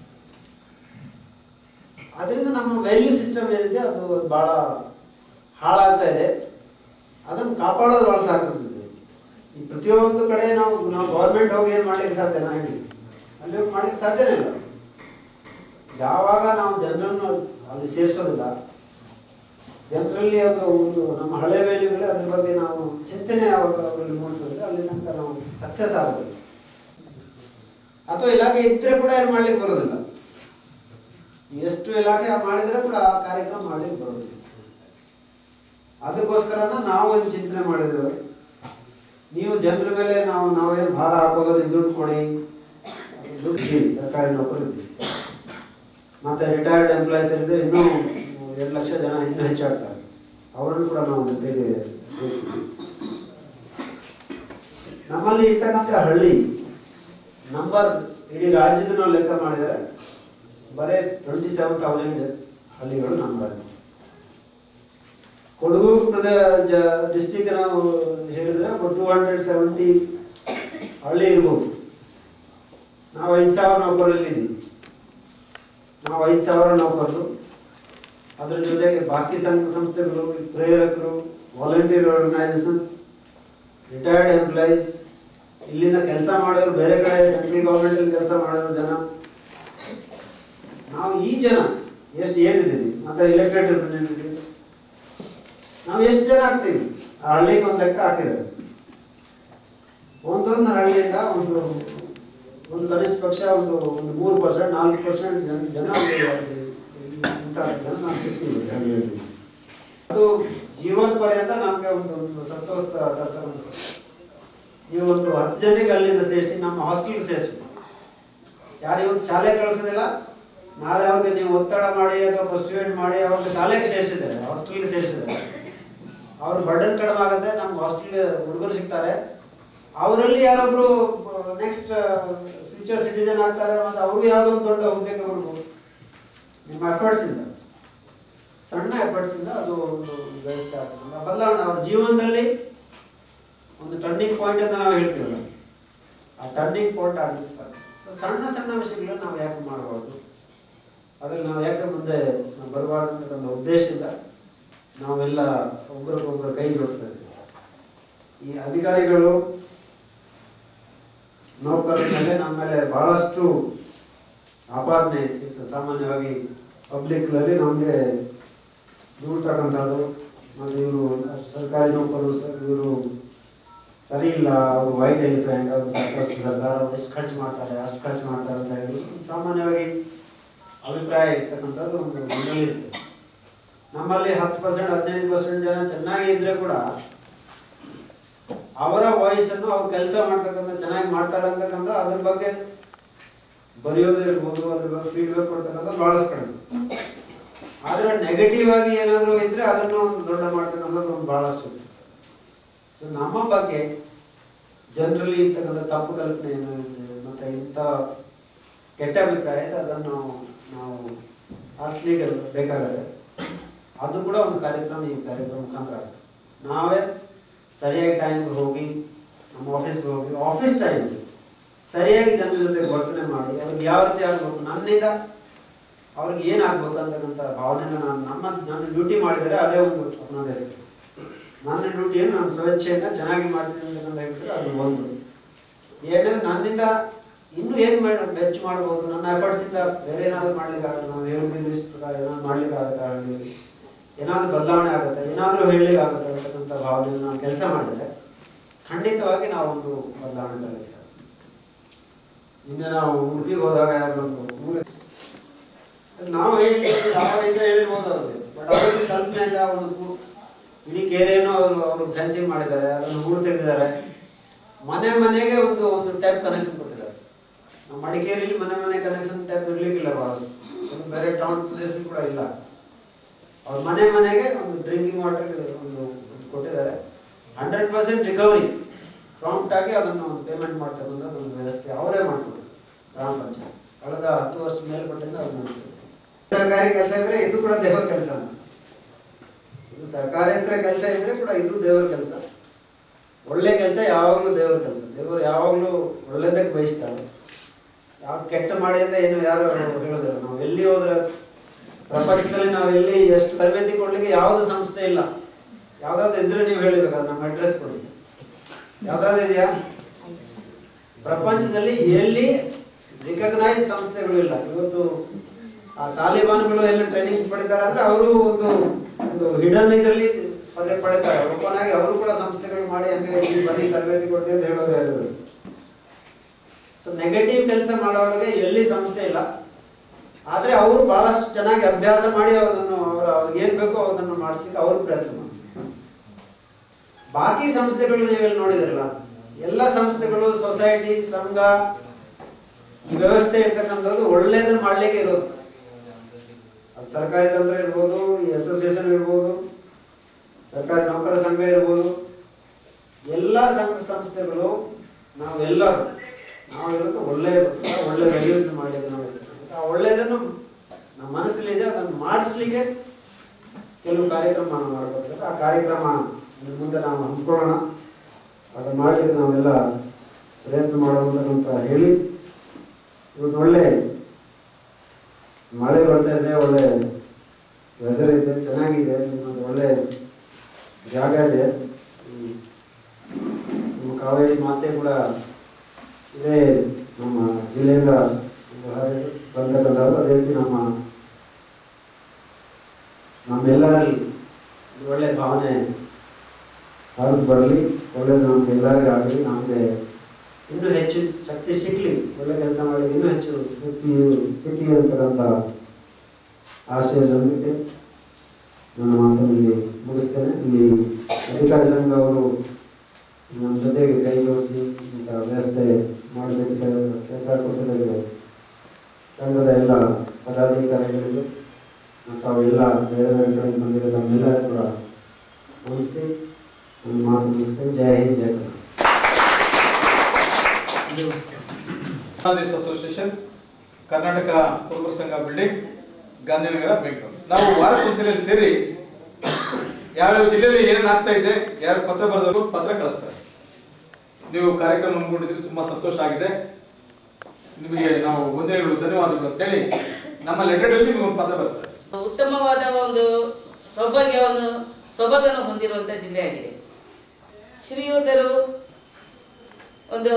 ಅದರಿಂದ ನಮ್ಮ ವ್ಯಾಲ್ಯೂ ಸಿಸ್ಟಮ್ ಏನಿದೆ ಅದು ಅದು ಬಹಳ ಹಾಳಾಗ್ತಾ ಇದೆ ಅದನ್ನು ಕಾಪಾಡೋದು ಬಹಳ ಸಾಕಾಗ್ತದೆ ಈ ಪ್ರತಿಯೊಂದು ಕಡೆ ನಾವು ನಾವು ಗೌರ್ಮೆಂಟ್ ಹೋಗಿ ಏನು ಮಾಡ್ಲಿಕ್ಕೆ ಸಾಧ್ಯನಾ ಹೇಳಿ ಅಲ್ಲಿ ಹೋಗಿ ಮಾಡ್ಲಿಕ್ಕೆ ಸಾಧ್ಯನೇ ಇಲ್ಲ ಯಾವಾಗ ನಾವು ಜನರನ್ನು ಅಲ್ಲಿ ಸೇರಿಸೋದಿಲ್ಲ ಜನರಲ್ಲಿ ಒಂದು ಒಂದು ನಮ್ಮ ಹಳೆ ವ್ಯಾಲ್ಯೂಗಳೇ ಅದ್ರ ಬಗ್ಗೆ ನಾವು ಚಿಂತನೆ ಯಾವಾಗ ಅವರಲ್ಲಿ ಮೂಡಿಸೋದಿಲ್ಲ ಅಲ್ಲಿ ತನಕ ನಾವು ಸಕ್ಸಸ್ ಆಗೋದಿಲ್ಲ ಅಥವಾ ಇಲಾಖೆ ಇದ್ರೆ ಕೂಡ ಏನು ಮಾಡ್ಲಿಕ್ಕೆ ಬರೋದಿಲ್ಲ ಎಷ್ಟು ಇಲಾಖೆ ಮಾಡಿದ್ರೆ ಕೂಡ ಆ ಕಾರ್ಯಕ್ರಮ ಮಾಡ್ಲಿಕ್ಕೆ ಬರೋದಿಲ್ಲ ಅದಕ್ಕೋಸ್ಕರನ ನಾವು ಒಂದು ಚಿಂತನೆ ಮಾಡಿದ್ದೇವೆ ನೀವು ಜನರ ಮೇಲೆ ನಾವು ನಾವೇನು ಭಾರ ಹಾಕೋದ್ರೆ ದುಡ್ಡು ಕೊಡಿ ದುಡ್ಡು ಇದ್ದೀವಿ ಸರ್ಕಾರಿ ನೌಕರು ಇದ್ದೀವಿ ಮತ್ತೆ ರಿಟೈರ್ಡ್ ಎಂಪ್ಲಾಯೀಸ್ ಇದ್ರೆ ಇನ್ನೂ ಎರಡು ಲಕ್ಷ ಜನ ಇನ್ನೂ ಹೆಚ್ಚಾಗ್ತಾರೆ ಅವರನ್ನು ಕೂಡ ನಾವು ಜೊತೆಗೆ ಸೇರಿಸ್ತೀವಿ. ನಮ್ಮಲ್ಲಿ ಇರ್ತಕ್ಕಂಥ ಹಳ್ಳಿ ನಂಬರ್ ಇಡೀ ರಾಜ್ಯದ ನಾವು ಲೆಕ್ಕ ಮಾಡಿದರೆ ಬರೀ ಟ್ವೆಂಟಿ ಸೆವೆನ್ ತೌಸಂಡ್ ಹಳ್ಳಿಗಳು ನಮ್ಮಲ್ಲಿ ಕೊಡಗು ಪ್ರದೇಶ ಡಿಸ್ಟಿಕ್ ನಾವು ಹೇಳಿದ್ರೆ ಟೂ ಹಂಡ್ರೆಡ್ ಸೆವೆಂಟಿ ಹಳ್ಳಿ ಇರ್ಬೋದು ನಾವು ಐದು ಸಾವಿರ ನೌಕರಲ್ಲಿ ಇದ್ದೀವಿ ನಾವು ಐದು ಸಾವಿರ ನೌಕರರು ಅದ್ರ ಜೊತೆಗೆ ಬಾಕಿ ಸಂಘ ಸಂಸ್ಥೆಗಳು ಪ್ರೇರಕರು ವಾಲಂಟಿಯರ್ ಆರ್ಗನೈಸೇಷನ್ಸ್ ರಿಟೈರ್ಡ್ ಎಂಪ್ಲಾಯೀಸ್ ಇಲ್ಲಿಂದ ಕೆಲಸ ಮಾಡೋರು ಬೇರೆ ಕಡೆ ಸೆಂಟ್ರಲ್ ಗೌರ್ಮೆಂಟ್ ಅಲ್ಲಿ ಕೆಲಸ ಮಾಡೋರು ಜನ ನಾವು ಈ ಜನ ಎಷ್ಟು ಏನಿದ್ದೀವಿ ಮತ್ತೆ ಇಲೆಕ್ಟೆಡ್ ರಿಪ್ರೆಸೆಂಟೇಟಿವ್ ನಾವು ಎಷ್ಟು ಜನ ಆಗ್ತೀವಿ ಆ ಹಳ್ಳಿಗೆ ಒಂದು ಲೆಕ್ಕ ಹಾಕಿದ್ದಾರೆ ಒಂದೊಂದು ಹಳ್ಳಿಯಿಂದ ಒಂದು ಒಂದು ಕನಿಷ್ಠ ಪಕ್ಷ ಒಂದು ಒಂದು ಮೂರು ಪರ್ಸೆಂಟ್ ನಾಲ್ಕು ಪರ್ಸೆಂಟ್ ಜನ ಜನ ಅಲ್ಲಿ ಇಂಥ ಜನ ನಾವು ಸಿಗ್ತೀವಿ ಹಳ್ಳಿಯಲ್ಲಿ ಅದು ಜೀವನ ಪರ್ಯಂತ ನಮಗೆ ಒಂದು ಒಂದು ಸಂತೋಷ ತರ್ತಕ್ಕಂಥ ಸಂಗತಿ. ನೀವು ಒಂದು ಹತ್ತು ಜನರಿಗೆ ಅಲ್ಲಿಂದ ಸೇರಿಸಿ ನಮ್ಮ ಹಾಸ್ಟೆಲ್ಗೆ ಸೇರಿಸಿ ಯಾರು ಇವತ್ತು ಶಾಲೆ ಕಳಿಸೋದಿಲ್ಲ ನಾಳೆ ಅವ್ರಿಗೆ ನೀವು ಒತ್ತಡ ಮಾಡಿ ಅಥವಾ ಪರ್ಸ್ಟಿವೇಟ್ ಮಾಡಿ ಅವ್ರಿಗೆ ಶಾಲೆಗೆ ಸೇರಿಸಿದ್ದಾರೆ ಹಾಸ್ಟೆಲ್ಗೆ ಸೇರಿಸಿದ್ದಾರೆ ಅವ್ರ ಬರ್ಡನ್ ಕಡಿಮೆ ಆಗುತ್ತೆ ನಮ್ಗೆ ಹಾಸ್ಟೆಲ್ ಹುಡುಗರು ಸಿಗ್ತಾರೆ ಅವರಲ್ಲಿ ಯಾರೊಬ್ರು ನೆಕ್ಸ್ಟ್ ಫ್ಯೂಚರ್ ಸಿಟಿಜನ್ ಆಗ್ತಾರೆ ಮತ್ತು ಅವ್ರಿಗೆ ಯಾವುದೋ ಒಂದು ದೊಡ್ಡ ಹುದ್ದೆಗೆ ಬರ್ಬೋದು ನಿಮ್ಮ ಎಫರ್ಟ್ಸ್ ಇಂದ ಸಣ್ಣ ಎಫರ್ಟ್ಸ್ ಇಂದ ಅದು ಒಂದು ಬೆಳೆಸ್ತಾ ಆಗ್ತದೆ. ಬದಲಾವಣೆ ಅವ್ರ ಜೀವನದಲ್ಲಿ ಒಂದು ಟರ್ನಿಂಗ್ ಪಾಯಿಂಟ್ ಅಂತ ನಾವು ಹೇಳ್ತೀವಲ್ಲ ಆ ಟರ್ನಿಂಗ್ ಪಾಯಿಂಟ್ ಆಗಲಿಕ್ಕೆ ಸಾಧ್ಯ So, ಸಣ್ಣ ಸಣ್ಣ ವಿಷಯಗಳನ್ನ ನಾವು ಯಾಕೆ ಮಾಡಬಾರ್ದು ಅದ್ರಲ್ಲಿ ನಾವು ಯಾಕೆ ಮುಂದೆ ನಾವು ಬರಬಾರ್ದು ಅಂತಕ್ಕಂಥ ಉದ್ದೇಶದಿಂದ ನಾವೆಲ್ಲ ಒಬ್ಬರಿಗೊಬ್ಬರು ಕೈ ಜೋಡಿಸ್ತಾ ಇದ್ದೀವಿ ಈ ಅಧಿಕಾರಿಗಳು ನೌಕರರ ಮೇಲೆ ನಮ್ಮ ಮೇಲೆ ಬಹಳಷ್ಟು ಆಪಾದನೆ ಇತ್ತು ಸಾಮಾನ್ಯವಾಗಿ ಪಬ್ಲಿಕ್ನಲ್ಲಿ ನಮಗೆ ದೂಡ್ತಕ್ಕಂಥದ್ದು ಮತ್ತು ಇವರು ಸರ್ಕಾರಿ ನೌಕರರು ಸ- ಇವರು ಸರಿ ಇಲ್ಲ ಅವರು ವೈಟ್ ಎಲಿಫೆಂಟ್ ಅವರು ಸರ್ಕಾರ ಸರ್ಕಾರ ಅವ್ರು ಎಷ್ಟು ಖರ್ಚು ಮಾಡ್ತಾರೆ ಅಷ್ಟು ಖರ್ಚು ಮಾಡ್ತಾರೆ ಅಂತ ಹೇಳಿ ಸಾಮಾನ್ಯವಾಗಿ ಅಭಿಪ್ರಾಯ ಇರ್ತಕ್ಕಂಥದ್ದು ಒಂದು ಮನೆಯಲ್ಲಿ ಇರ್ತದೆ ನಮ್ಮಲ್ಲಿ ಹತ್ತು ಪರ್ಸೆಂಟ್ ಹದಿನೈದು ಪರ್ಸೆಂಟ್ ಜನ ಚೆನ್ನಾಗಿ ಇದ್ರೆ ಕೂಡ ಅವರ ವಾಯ್ಸ್ ಅನ್ನು ಅವ್ರು ಕೆಲಸ ಮಾಡ್ತಕ್ಕಂಥ ಚೆನ್ನಾಗಿ ಮಾಡ್ತಾರೆ ಅಂತಕ್ಕಂಥ ಅದ್ರ ಬಗ್ಗೆ ಬರೆಯೋದು ಇರ್ಬೋದು ಅದ್ರ ಬಗ್ಗೆ ಫೀಡ್ಬ್ಯಾಕ್ ಕೊಡ್ತಕ್ಕಂಥ ಬಹಳಷ್ಟು ಕಡಿಮೆ ಆದ್ರೆ ನೆಗೆಟಿವ್ ಆಗಿ ಏನಾದರೂ ಇದ್ರೆ ಅದನ್ನು ಒಂದು ದೊಡ್ಡ ಮಾಡ್ತಕ್ಕಂಥದ್ದು ಒಂದು ಬಹಳಷ್ಟು ಇದೆ. ಸೊ ನಮ್ಮ ಬಗ್ಗೆ ಜನರಲಿ ಇರ್ತಕ್ಕಂಥ ತಪ್ಪು ಕಲ್ಪನೆ ಏನು ಇದೆ ಮತ್ತೆ ಇಂಥ ಕೆಟ್ಟ ಅಭಿಪ್ರಾಯ ಇದೆ ಅದನ್ನು ನಾವು ಆರಿಸ್ಲಿಕ್ಕೆ ಬೇಕಾಗತ್ತೆ ಅದು ಕೂಡ ಒಂದು ಕಾರ್ಯಕ್ರಮ ಈ ಕಾರ್ಯಕ್ರಮ ಮುಖಾಂತರ ಆಗುತ್ತೆ ನಾವೇ ಸರಿಯಾಗಿ ಟೈಮ್ಗೆ ಹೋಗಿ ನಮ್ಮ ಆಫೀಸ್ಗೆ ಹೋಗಿ ಆಫೀಸ್ ಟೈಮ್ ಸರಿಯಾಗಿ ಜನರ ಜೊತೆ ವರ್ತನೆ ಮಾಡಿ ಅವ್ರಿಗೆ ಯಾವ ರೀತಿ ಆಗ್ಬೇಕು ನನ್ನಿಂದ ಅವ್ರಿಗೆ ಏನಾಗ್ಬೇಕು ಅಂತಕ್ಕಂಥ ಭಾವನೆಯಿಂದ ನಾನು ನಮ್ಮ ನನ್ನ ಡ್ಯೂಟಿ ಮಾಡಿದರೆ ಅದೇ ಒಂದು ನನ್ನ ಹೆಸರು ನನ್ನ ಡ್ಯೂಟಿಯನ್ನು ನಾನು ಸ್ವೇಚ್ಛೆಯಿಂದ ಚೆನ್ನಾಗಿ ಮಾಡ್ತೀನಿ ಅಂತಕ್ಕಂಥ ಹೇಳ್ತಾರೆ ಅದು ಒಂದು ಎರಡನೇದು ನನ್ನಿಂದ ಇನ್ನೂ ಏನು ಮಾಡಿ ಬೆಚ್ಚ ಮಾಡ್ಬೋದು ನನ್ನ efforts ಇಂದ ಬೇರೆ ಏನಾದರೂ ಮಾಡ್ಲಿಕ್ಕೆ ಆಗಲ್ಲ ನಾವು ಹೇಳಿದ ಲಿಸ್ಟ್ ಪ್ರಕಾರ ಏನಾದ್ರು ಮಾಡ್ಲಿಕ್ಕೆ ಆಗುತ್ತೆ ಆಗಲಿ ಏನಾದರೂ ಬದಲಾವಣೆ ಆಗುತ್ತೆ ಏನಾದರೂ ಹೇಳಲಿಕ್ಕೆ ಆಗುತ್ತೆ ಅಂತಕ್ಕಂಥ ಭಾವನೆಯಿಂದ ನಾನು ಕೆಲಸ ಮಾಡಿದರೆ ಖಂಡಿತವಾಗಿ ನಾವು ಒಂದು ಬದಲಾವಣೆ ತರಲಿಕ್ಕೆ ಸಾಧ್ಯ ನಿನ್ನೆ ನಾವು ಉಡುಪಿಗೆ ಹೋದಾಗ ಯಾವ್ದೊಂದು ಊರು ನಾವು ಹೇಳಿ ಯಾವಾಗ ಹೇಳಿರ್ಬೋದು ಅವ್ರಿಗೆ ಬಟ್ ಅವ್ರಿಗೆ ಕಲ್ಪನೆಯಿಂದ ಒಂದು ಪೂ- ಇಡೀ ಕೆರೆಯನ್ನು ಅವರು ಅವರು ಫೆನ್ಸಿಂಗ್ ಮಾಡಿದ್ದಾರೆ ಅದನ್ನು ಹೂಳು ತೆಗೆದಿದ್ದಾರೆ ಮನೆ ಮನೆಗೆ ಒಂದು ಒಂದು ಟ್ಯಾಪ್ ಕನೆಕ್ಷನ್ ಕೊಟ್ಟಿದ್ದಾರೆ ನಮ್ಮ ಮಡಿಕೇರಿಯಲ್ಲಿ ಮನೆ ಮನೆ ಕನೆಕ್ಷನ್ ಟ್ಯಾಪ್ ಇರ್ಲಿಕ್ಕಿಲ್ಲ ಬಹಳಷ್ಟು ಒಂದು ಬೇರೆ ಟೌನ್ ಪ್ಲೇಸ್ ಕೂಡ ಇಲ್ಲ ಅವ್ರ ಮನೆ ಮನೆಗೆ ಒಂದು ಡ್ರಿಂಕಿಂಗ್ ವಾಟರ್ ಒಂದು ಒಂದು ಕೊಟ್ಟಿದ್ದಾರೆ ಹಂಡ್ರೆಡ್ ಪರ್ಸೆಂಟ್ ರಿಕವರಿ ಪ್ರಾಂಪ್ಟ್ ಆಗಿ ಅದನ್ನು ಪೇಮೆಂಟ್ ಮಾಡ್ತಕ್ಕಂಥ ಒಂದು ವ್ಯವಸ್ಥೆ ಅವರೇ ಮಾಡ್ಕೊಡ್ತಾರೆ ಗ್ರಾಮ ಪಂಚಾಯತ್ ಕಳೆದ ಹತ್ತು ವರ್ಷ ಮೇಲ್ಪಟ್ಟಿಂದ ಅವ್ರು ಮಾಡ್ತಾರೆ ಸರ್ಕಾರಿ ಕೆಲಸ ಇದ್ರೆ ಇದು ಕೂಡ ದೇವರ ಕೆಲಸ ಇದು ಸರ್ಕಾರೇತರ ಕೆಲಸ ಇದ್ರೆ ಕೂಡ ಇದು ದೇವರ ಕೆಲಸ ಒಳ್ಳೆ ಕೆಲಸ ಯಾವಾಗಲೂ ದೇವರ ಕೆಲಸ ದೇವರು ಯಾವಾಗಲೂ ಒಳ್ಳೇದಕ್ಕೆ ಬಯಸ್ತಾರೆ ಯಾವ ಕೆಟ್ಟ ಮಾಡಿ ಅಂತ ಏನು ಯಾರು ಹೇಳೋದಿಲ್ಲ ನಾವು ಎಲ್ಲಿ ಹೋದ್ರೆ ಪ್ರಪಂಚದಲ್ಲಿ ನಾವು ಎಲ್ಲಿ ಎಷ್ಟು ತರಬೇತಿ ಕೊಡ್ಲಿಕ್ಕೆ ಯಾವ್ದು ಸಂಸ್ಥೆ ಇಲ್ಲ ಯಾವ್ದಾದ್ರು ಇದ್ರೆ ನೀವು ಹೇಳಿಬೇಕಾದ್ರೆ ನಮ್ಮ ಅಡ್ರೆಸ್ ಕೊಡಿ ಯಾವ್ದಾದ್ರು ಇದೆಯಾ ಪ್ರಪಂಚದಲ್ಲಿ ಎಲ್ಲಿ ರಿಕಗ್ನೈಸ್ ಸಂಸ್ಥೆಗಳು ಇಲ್ಲ ಇವತ್ತು ಆ ತಾಲಿಬಾನ್ಗಳು ಎಲ್ಲ ಟ್ರೈನಿಂಗ್ ಪಡಿತಾರೆ ಅಂದ್ರೆ ಅವರು ಒಂದು ಒಂದು ಹಿಡನ್ ಇದರಲ್ಲಿ ಪಡೆ ಪಡಿತಾರೆ ಓಪನ್ ಆಗಿ ಅವರು ಕೂಡ ಸಂಸ್ಥೆಗಳು ಮಾಡಿ ಹಂಗೆ ಇಲ್ಲಿ ಬನ್ನಿ ತರಬೇತಿ ಕೊಡ್ತೀವಿ ಅಂತ ಹೇಳೋರು ಹೇಳಿದ್ರು ಸೊ ನೆಗೆಟಿವ್ ಕೆಲಸ ಮಾಡೋರಿಗೆ ಎಲ್ಲಿ ಸಂಸ್ಥೆ ಇಲ್ಲ ಆದ್ರೆ ಅವರು ಬಹಳಷ್ಟು ಚೆನ್ನಾಗಿ ಅಭ್ಯಾಸ ಮಾಡಿ ಅದನ್ನು ಅವ್ರ ಅವ್ರಿಗೆ ಏನ್ ಬೇಕೋ ಅದನ್ನು ಮಾಡಿಸ್ಲಿಕ್ಕೆ ಅವರು ಪ್ರಯತ್ನ ಮಾಡ್ತಾರೆ ಬಾಕಿ ಸಂಸ್ಥೆಗಳು ನೀವೆಲ್ಲ ನೋಡಿದಿರಲ್ಲ ಎಲ್ಲ ಸಂಸ್ಥೆಗಳು ಸೊಸೈಟಿ ಸಂಘ ಈ ವ್ಯವಸ್ಥೆ ಇರ್ತಕ್ಕಂಥದ್ದು ಒಳ್ಳೇದನ್ನ ಮಾಡ್ಲಿಕ್ಕೆ ಇರೋದು ಅದು ಸರ್ಕಾರಿ ತಂತ್ರ ಇರ್ಬೋದು ಈ ಅಸೋಸಿಯೇಷನ್ ಇರ್ಬೋದು ಸರ್ಕಾರಿ ನೌಕರ ಸಂಘ ಇರ್ಬೋದು ಎಲ್ಲ ಸಂಘ ಸಂಸ್ಥೆಗಳು ನಾವೆಲ್ಲರೂ ನಾವು ಇರೋದು ಒಳ್ಳೆಯದಕ್ಕೋಸ್ಕರ ಒಳ್ಳೆ ವೆಲ್ಯೂಸ್ ಮಾಡಲಿಕ್ಕೆ ನಾವು ಇರ್ತೇವೆ. ಆ ಒಳ್ಳೆಯದನ್ನು ನಮ್ಮ ಮನಸ್ಸಲ್ಲಿದೆ ಅದನ್ನು ಮಾಡಿಸ್ಲಿಕ್ಕೆ ಕೆಲವು ಕಾರ್ಯಕ್ರಮ ನಾವು ಮಾಡಬೇಕು ಆ ಕಾರ್ಯಕ್ರಮ ಇನ್ನು ಮುಂದೆ ನಾವು ಹಮ್ಮಿಕೊಳ್ಳೋಣ ಅದನ್ನು ಮಾಡಲಿಕ್ಕೆ ನಾವೆಲ್ಲ ಪ್ರಯತ್ನ ಮಾಡೋಣ ಅಂತ ಹೇಳಿ ಇವತ್ತು ಒಳ್ಳೆ ಮಳೆ ಬರ್ತಾ ಇದೆ ಒಳ್ಳೆ ವೆದರ್ ಇದೆ ಚೆನ್ನಾಗಿದೆ ನಿಮ್ಮದು ಒಳ್ಳೆ ಜಾಗ ಇದೆ ಹ್ಮ್. ನಮ್ಮ ಕಾವೇರಿ ಮಾತೆ ಕೂಡ ಇದೇ ನಮ್ಮ ಜಿಲ್ಲೆಯಿಂದ ಒಂದು ಹಾಗೆ ಬಂದಕ್ಕಂಥದ್ದು ಅದೇ ರೀತಿ ನಮ್ಮ ನಮ್ಮೆಲ್ಲರಲ್ಲಿ ಒಂದು ಒಳ್ಳೆ ಭಾವನೆ ಹರಿದು ಬರಲಿ ಒಳ್ಳೇದು ನಮ್ಗೆ ಎಲ್ಲರಿಗೂ ಆಗಲಿ ನಮಗೆ ಇನ್ನೂ ಹೆಚ್ಚು ಶಕ್ತಿ ಸಿಕ್ಕಲಿ ಒಳ್ಳೆ ಕೆಲಸ ಮಾಡಿ ಇನ್ನೂ ಹೆಚ್ಚು ಶಕ್ತಿ ಸಿಕ್ಕಲಿ ಅಂತಕ್ಕಂಥ ಆಶಯದೊಂದಿಗೆ ನನ್ನ ಮಾತನ್ನು ಇಲ್ಲಿ ಮುಗಿಸ್ತೇನೆ ಇಲ್ಲಿ ಅಧಿಕಾರಿ ಸಂಘ ಅವರು ನಮ್ಮ ಜೊತೆಗೆ ಕೈ ಜೋಡಿಸಿ ಇಂಥ ವ್ಯವಸ್ಥೆ ಮಾಡಲಿಕ್ಕೆ ಸಹ- ಸಹಕಾರ ಕೊಟ್ಟಿದ್ದಕ್ಕೆ ಸಂಘದ ಎಲ್ಲ ಪದಾಧಿಕಾರಿಗಳಿಗೂ ಮತ್ತು ಅವೆಲ್ಲ ಬೇರೆ ಬೇರೆ ಕಡೆ ಬಂದಿರೋ ನಮ್ಮೆಲ್ಲರೂ ಕೂಡ ನಮಸ್ತೆ ನನ್ನ ಮಾತು ಮುಗಿಸ್ತೇನೆ ಜೈ ಹಿಂದ್ ಜೈ ಕರ್ನಾಟಕ ಬಾಂಗ್ಲಾದೇಶ್ ಅಸೋಸಿಯೇಷನ್ ಕರ್ನಾಟಕ ಕುರುಬರ ಸಂಘ ಬಿಲ್ಡಿಂಗ್ ಗಾಂಧಿನಗರ ಬೆಂಗಳೂರು ನಾವು ವಾರಕ್ಕೊಂದ್ಸಲ ಇಲ್ಲಿ ಸೇರಿ ಯಾವ್ಯಾವ ಜಿಲ್ಲೆಯಲ್ಲಿ ಏನೇನು ಆಗ್ತಾ ಇದೆ ಯಾರು ಪತ್ರ ಬರೆದವರು ಪತ್ರ ಕಳಿಸ್ತಾರೆ ನೀವು ಕಾರ್ಯಕ್ರಮ ಹಮ್ಮಿಕೊಂಡಿದ್ರೆ ತುಂಬಾ ಸಂತೋಷ ಆಗಿದೆ ನಿಮಗೆ ನಾವು ವಂದನೆಗಳು ಧನ್ಯವಾದಗಳು ಅಂತೇಳಿ ನಮ್ಮ ಲೆಟರ್ನಲ್ಲಿ ನಿಮಗೆ ಒಂದು ಪತ್ರ ಬರ್ತದೆ ಉತ್ತಮವಾದ ಒಂದು ಸೌಭಾಗ್ಯವನ್ನು ಸೊಬಗನ್ನು ಹೊಂದಿರುವಂಥ ಜಿಲ್ಲೆಯಾಗಿದೆ ಶ್ರೀಯುತರು ಒಂದು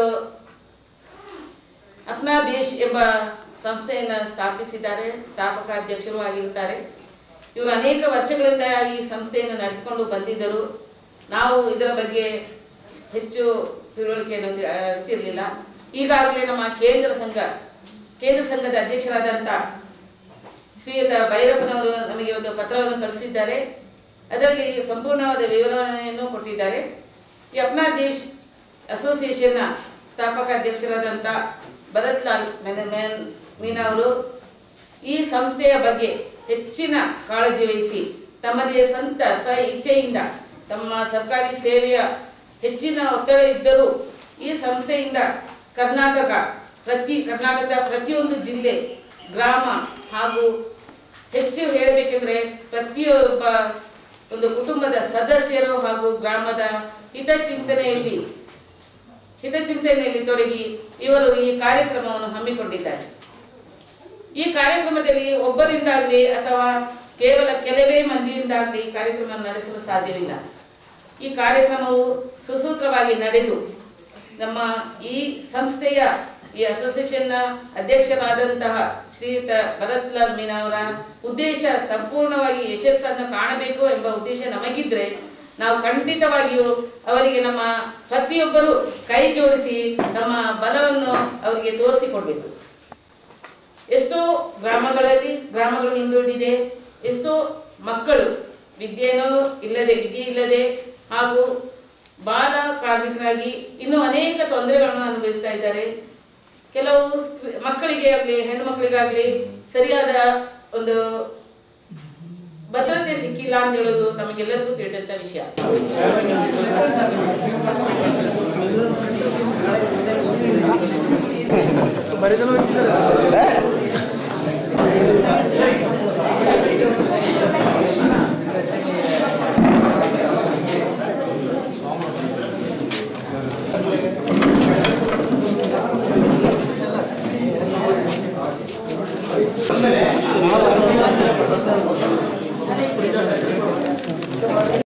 ಅಪ್ನಾ ದೇಶ್ ಎಂಬ ಸಂಸ್ಥೆಯನ್ನು ಸ್ಥಾಪಿಸಿದ್ದಾರೆ ಸ್ಥಾಪಕ ಅಧ್ಯಕ್ಷರು ಆಗಿರುತ್ತಾರೆ ಇವರು ಅನೇಕ ವರ್ಷಗಳಿಂದ ಈ ಸಂಸ್ಥೆಯನ್ನು ನಡೆಸಿಕೊಂಡು ಬಂದಿದ್ದರು ನಾವು ಇದರ ಬಗ್ಗೆ ಹೆಚ್ಚು ತಿಳುವಳಿಕೆಯನ್ನು ಹೊಂದಿ- ಅರಿತಿರ್ಲಿಲ್ಲ ಈಗಾಗಲೇ ನಮ್ಮ ಕೇಂದ್ರ ಸಂಘ ಕೇಂದ್ರ ಸಂಘದ ಅಧ್ಯಕ್ಷರಾದಂಥ ಶ್ರೀಯುತ ಭೈರಪ್ಪನವರು ನಮಗೆ ಒಂದು ಪತ್ರವನ್ನು ಕಳಿಸಿದ್ದಾರೆ ಅದರಲ್ಲಿ ಸಂಪೂರ್ಣವಾದ ವಿವರಣೆಯನ್ನು ಕೊಟ್ಟಿದ್ದಾರೆ ಈ ಅಪ್ನಾ ದೇಶ್ ಅಸೋಸಿಯೇಷನ್ನ ಸ್ಥಾಪಕ ಅಧ್ಯಕ್ಷರಾದಂಥ ಭರತ್ ಲಾಲ್ ಮೆನ- ಮೇನ್- ಮೀನಾ ಅವರು ಈ ಸಂಸ್ಥೆಯ ಬಗ್ಗೆ ಹೆಚ್ಚಿನ ಕಾಳಜಿ ವಹಿಸಿ ತಮ್ಮದೇ ಸ್ವಂತ ಸ್ವ ಇಚ್ಛೆಯಿಂದ ತಮ್ಮ ಸರ್ಕಾರಿ ಸೇವೆಯ ಹೆಚ್ಚಿನ ಒತ್ತಡ ಇದ್ದರೂ ಈ ಸಂಸ್ಥೆಯಿಂದ ಕರ್ನಾಟಕ ಪ್ರತಿ ಕರ್ನಾಟಕದ ಪ್ರತಿಯೊಂದು ಜಿಲ್ಲೆ ಗ್ರಾಮ ಹಾಗೂ ಹೆಚ್ಚು ಹೇಳಬೇಕೆಂದ್ರೆ ಪ್ರತಿಯೊಬ್ಬ ಒಂದು ಕುಟುಂಬದ ಸದಸ್ಯರು ಹಾಗೂ ಗ್ರಾಮದ ಹಿತಚಿಂತನೆಯಲ್ಲಿ ಹಿತಚಿಂತನೆಯಲ್ಲಿ ತೊಡಗಿ ಇವರು ಈ ಕಾರ್ಯಕ್ರಮವನ್ನು ಹಮ್ಮಿಕೊಂಡಿದ್ದಾರೆ ಈ ಕಾರ್ಯಕ್ರಮದಲ್ಲಿ ಒಬ್ಬರಿಂದಾಗಲಿ ಅಥವಾ ಕೇವಲ ಕೆಲವೇ ಮಂದಿಯಿಂದಾಗಲಿ ಈ ಕಾರ್ಯಕ್ರಮ ನಡೆಸಲು ಸಾಧ್ಯವಿಲ್ಲ ಈ ಕಾರ್ಯಕ್ರಮವು ಸುಸೂತ್ರವಾಗಿ ನಡೆದು ನಮ್ಮ ಈ ಸಂಸ್ಥೆಯ ಈ ಅಸೋಸಿಯೇಷನ್ನ ಅಧ್ಯಕ್ಷರಾದಂತಹ ಶ್ರೀಯುತ ಭರತ್ ಲಾಲ್ ಮೀನಾ ಅವರ ಉದ್ದೇಶ ಸಂಪೂರ್ಣವಾಗಿ ಯಶಸ್ಸನ್ನು ಕಾಣಬೇಕು ಎಂಬ ಉದ್ದೇಶ ನಮಗಿದ್ರೆ ನಾವು ಖಂಡಿತವಾಗಿಯೂ ಅವರಿಗೆ ನಮ್ಮ ಪ್ರತಿಯೊಬ್ಬರು ಕೈ ಜೋಡಿಸಿ ನಮ್ಮ ಬಲವನ್ನು ಅವರಿಗೆ ತೋರಿಸಿಕೊಡ್ಬೇಕು ಎಷ್ಟೋ ಗ್ರಾಮಗಳಲ್ಲಿ ಗ್ರಾಮಗಳು ಹಿಂದುಳಿದಿದೆ ಎಷ್ಟೋ ಮಕ್ಕಳು ವಿದ್ಯೆನೂ ಇಲ್ಲದೆ ವಿದ್ಯೆ ಇಲ್ಲದೆ ಹಾಗೂ ಬಾಲ ಕಾರ್ಮಿಕರಾಗಿ ಇನ್ನೂ ಅನೇಕ ತೊಂದರೆಗಳನ್ನು ಅನುಭವಿಸ್ತಾ ಇದ್ದಾರೆ ಕೆಲವು ಸ್ತ್ರೀ- ಮಕ್ಕಳಿಗೆ ಆಗಲಿ ಹೆಣ್ಣು ಮಕ್ಕಳಿಗಾಗಲಿ ಸರಿಯಾದ ಒಂದು ಭದ್ರತೆ ಸಿಕ್ಕಿಲ್ಲ ಅಂತ ಹೇಳೋದು ತಮಗೆಲ್ಲರಿಗೂ ತಿಳಿದಂತ ವಿಷಯ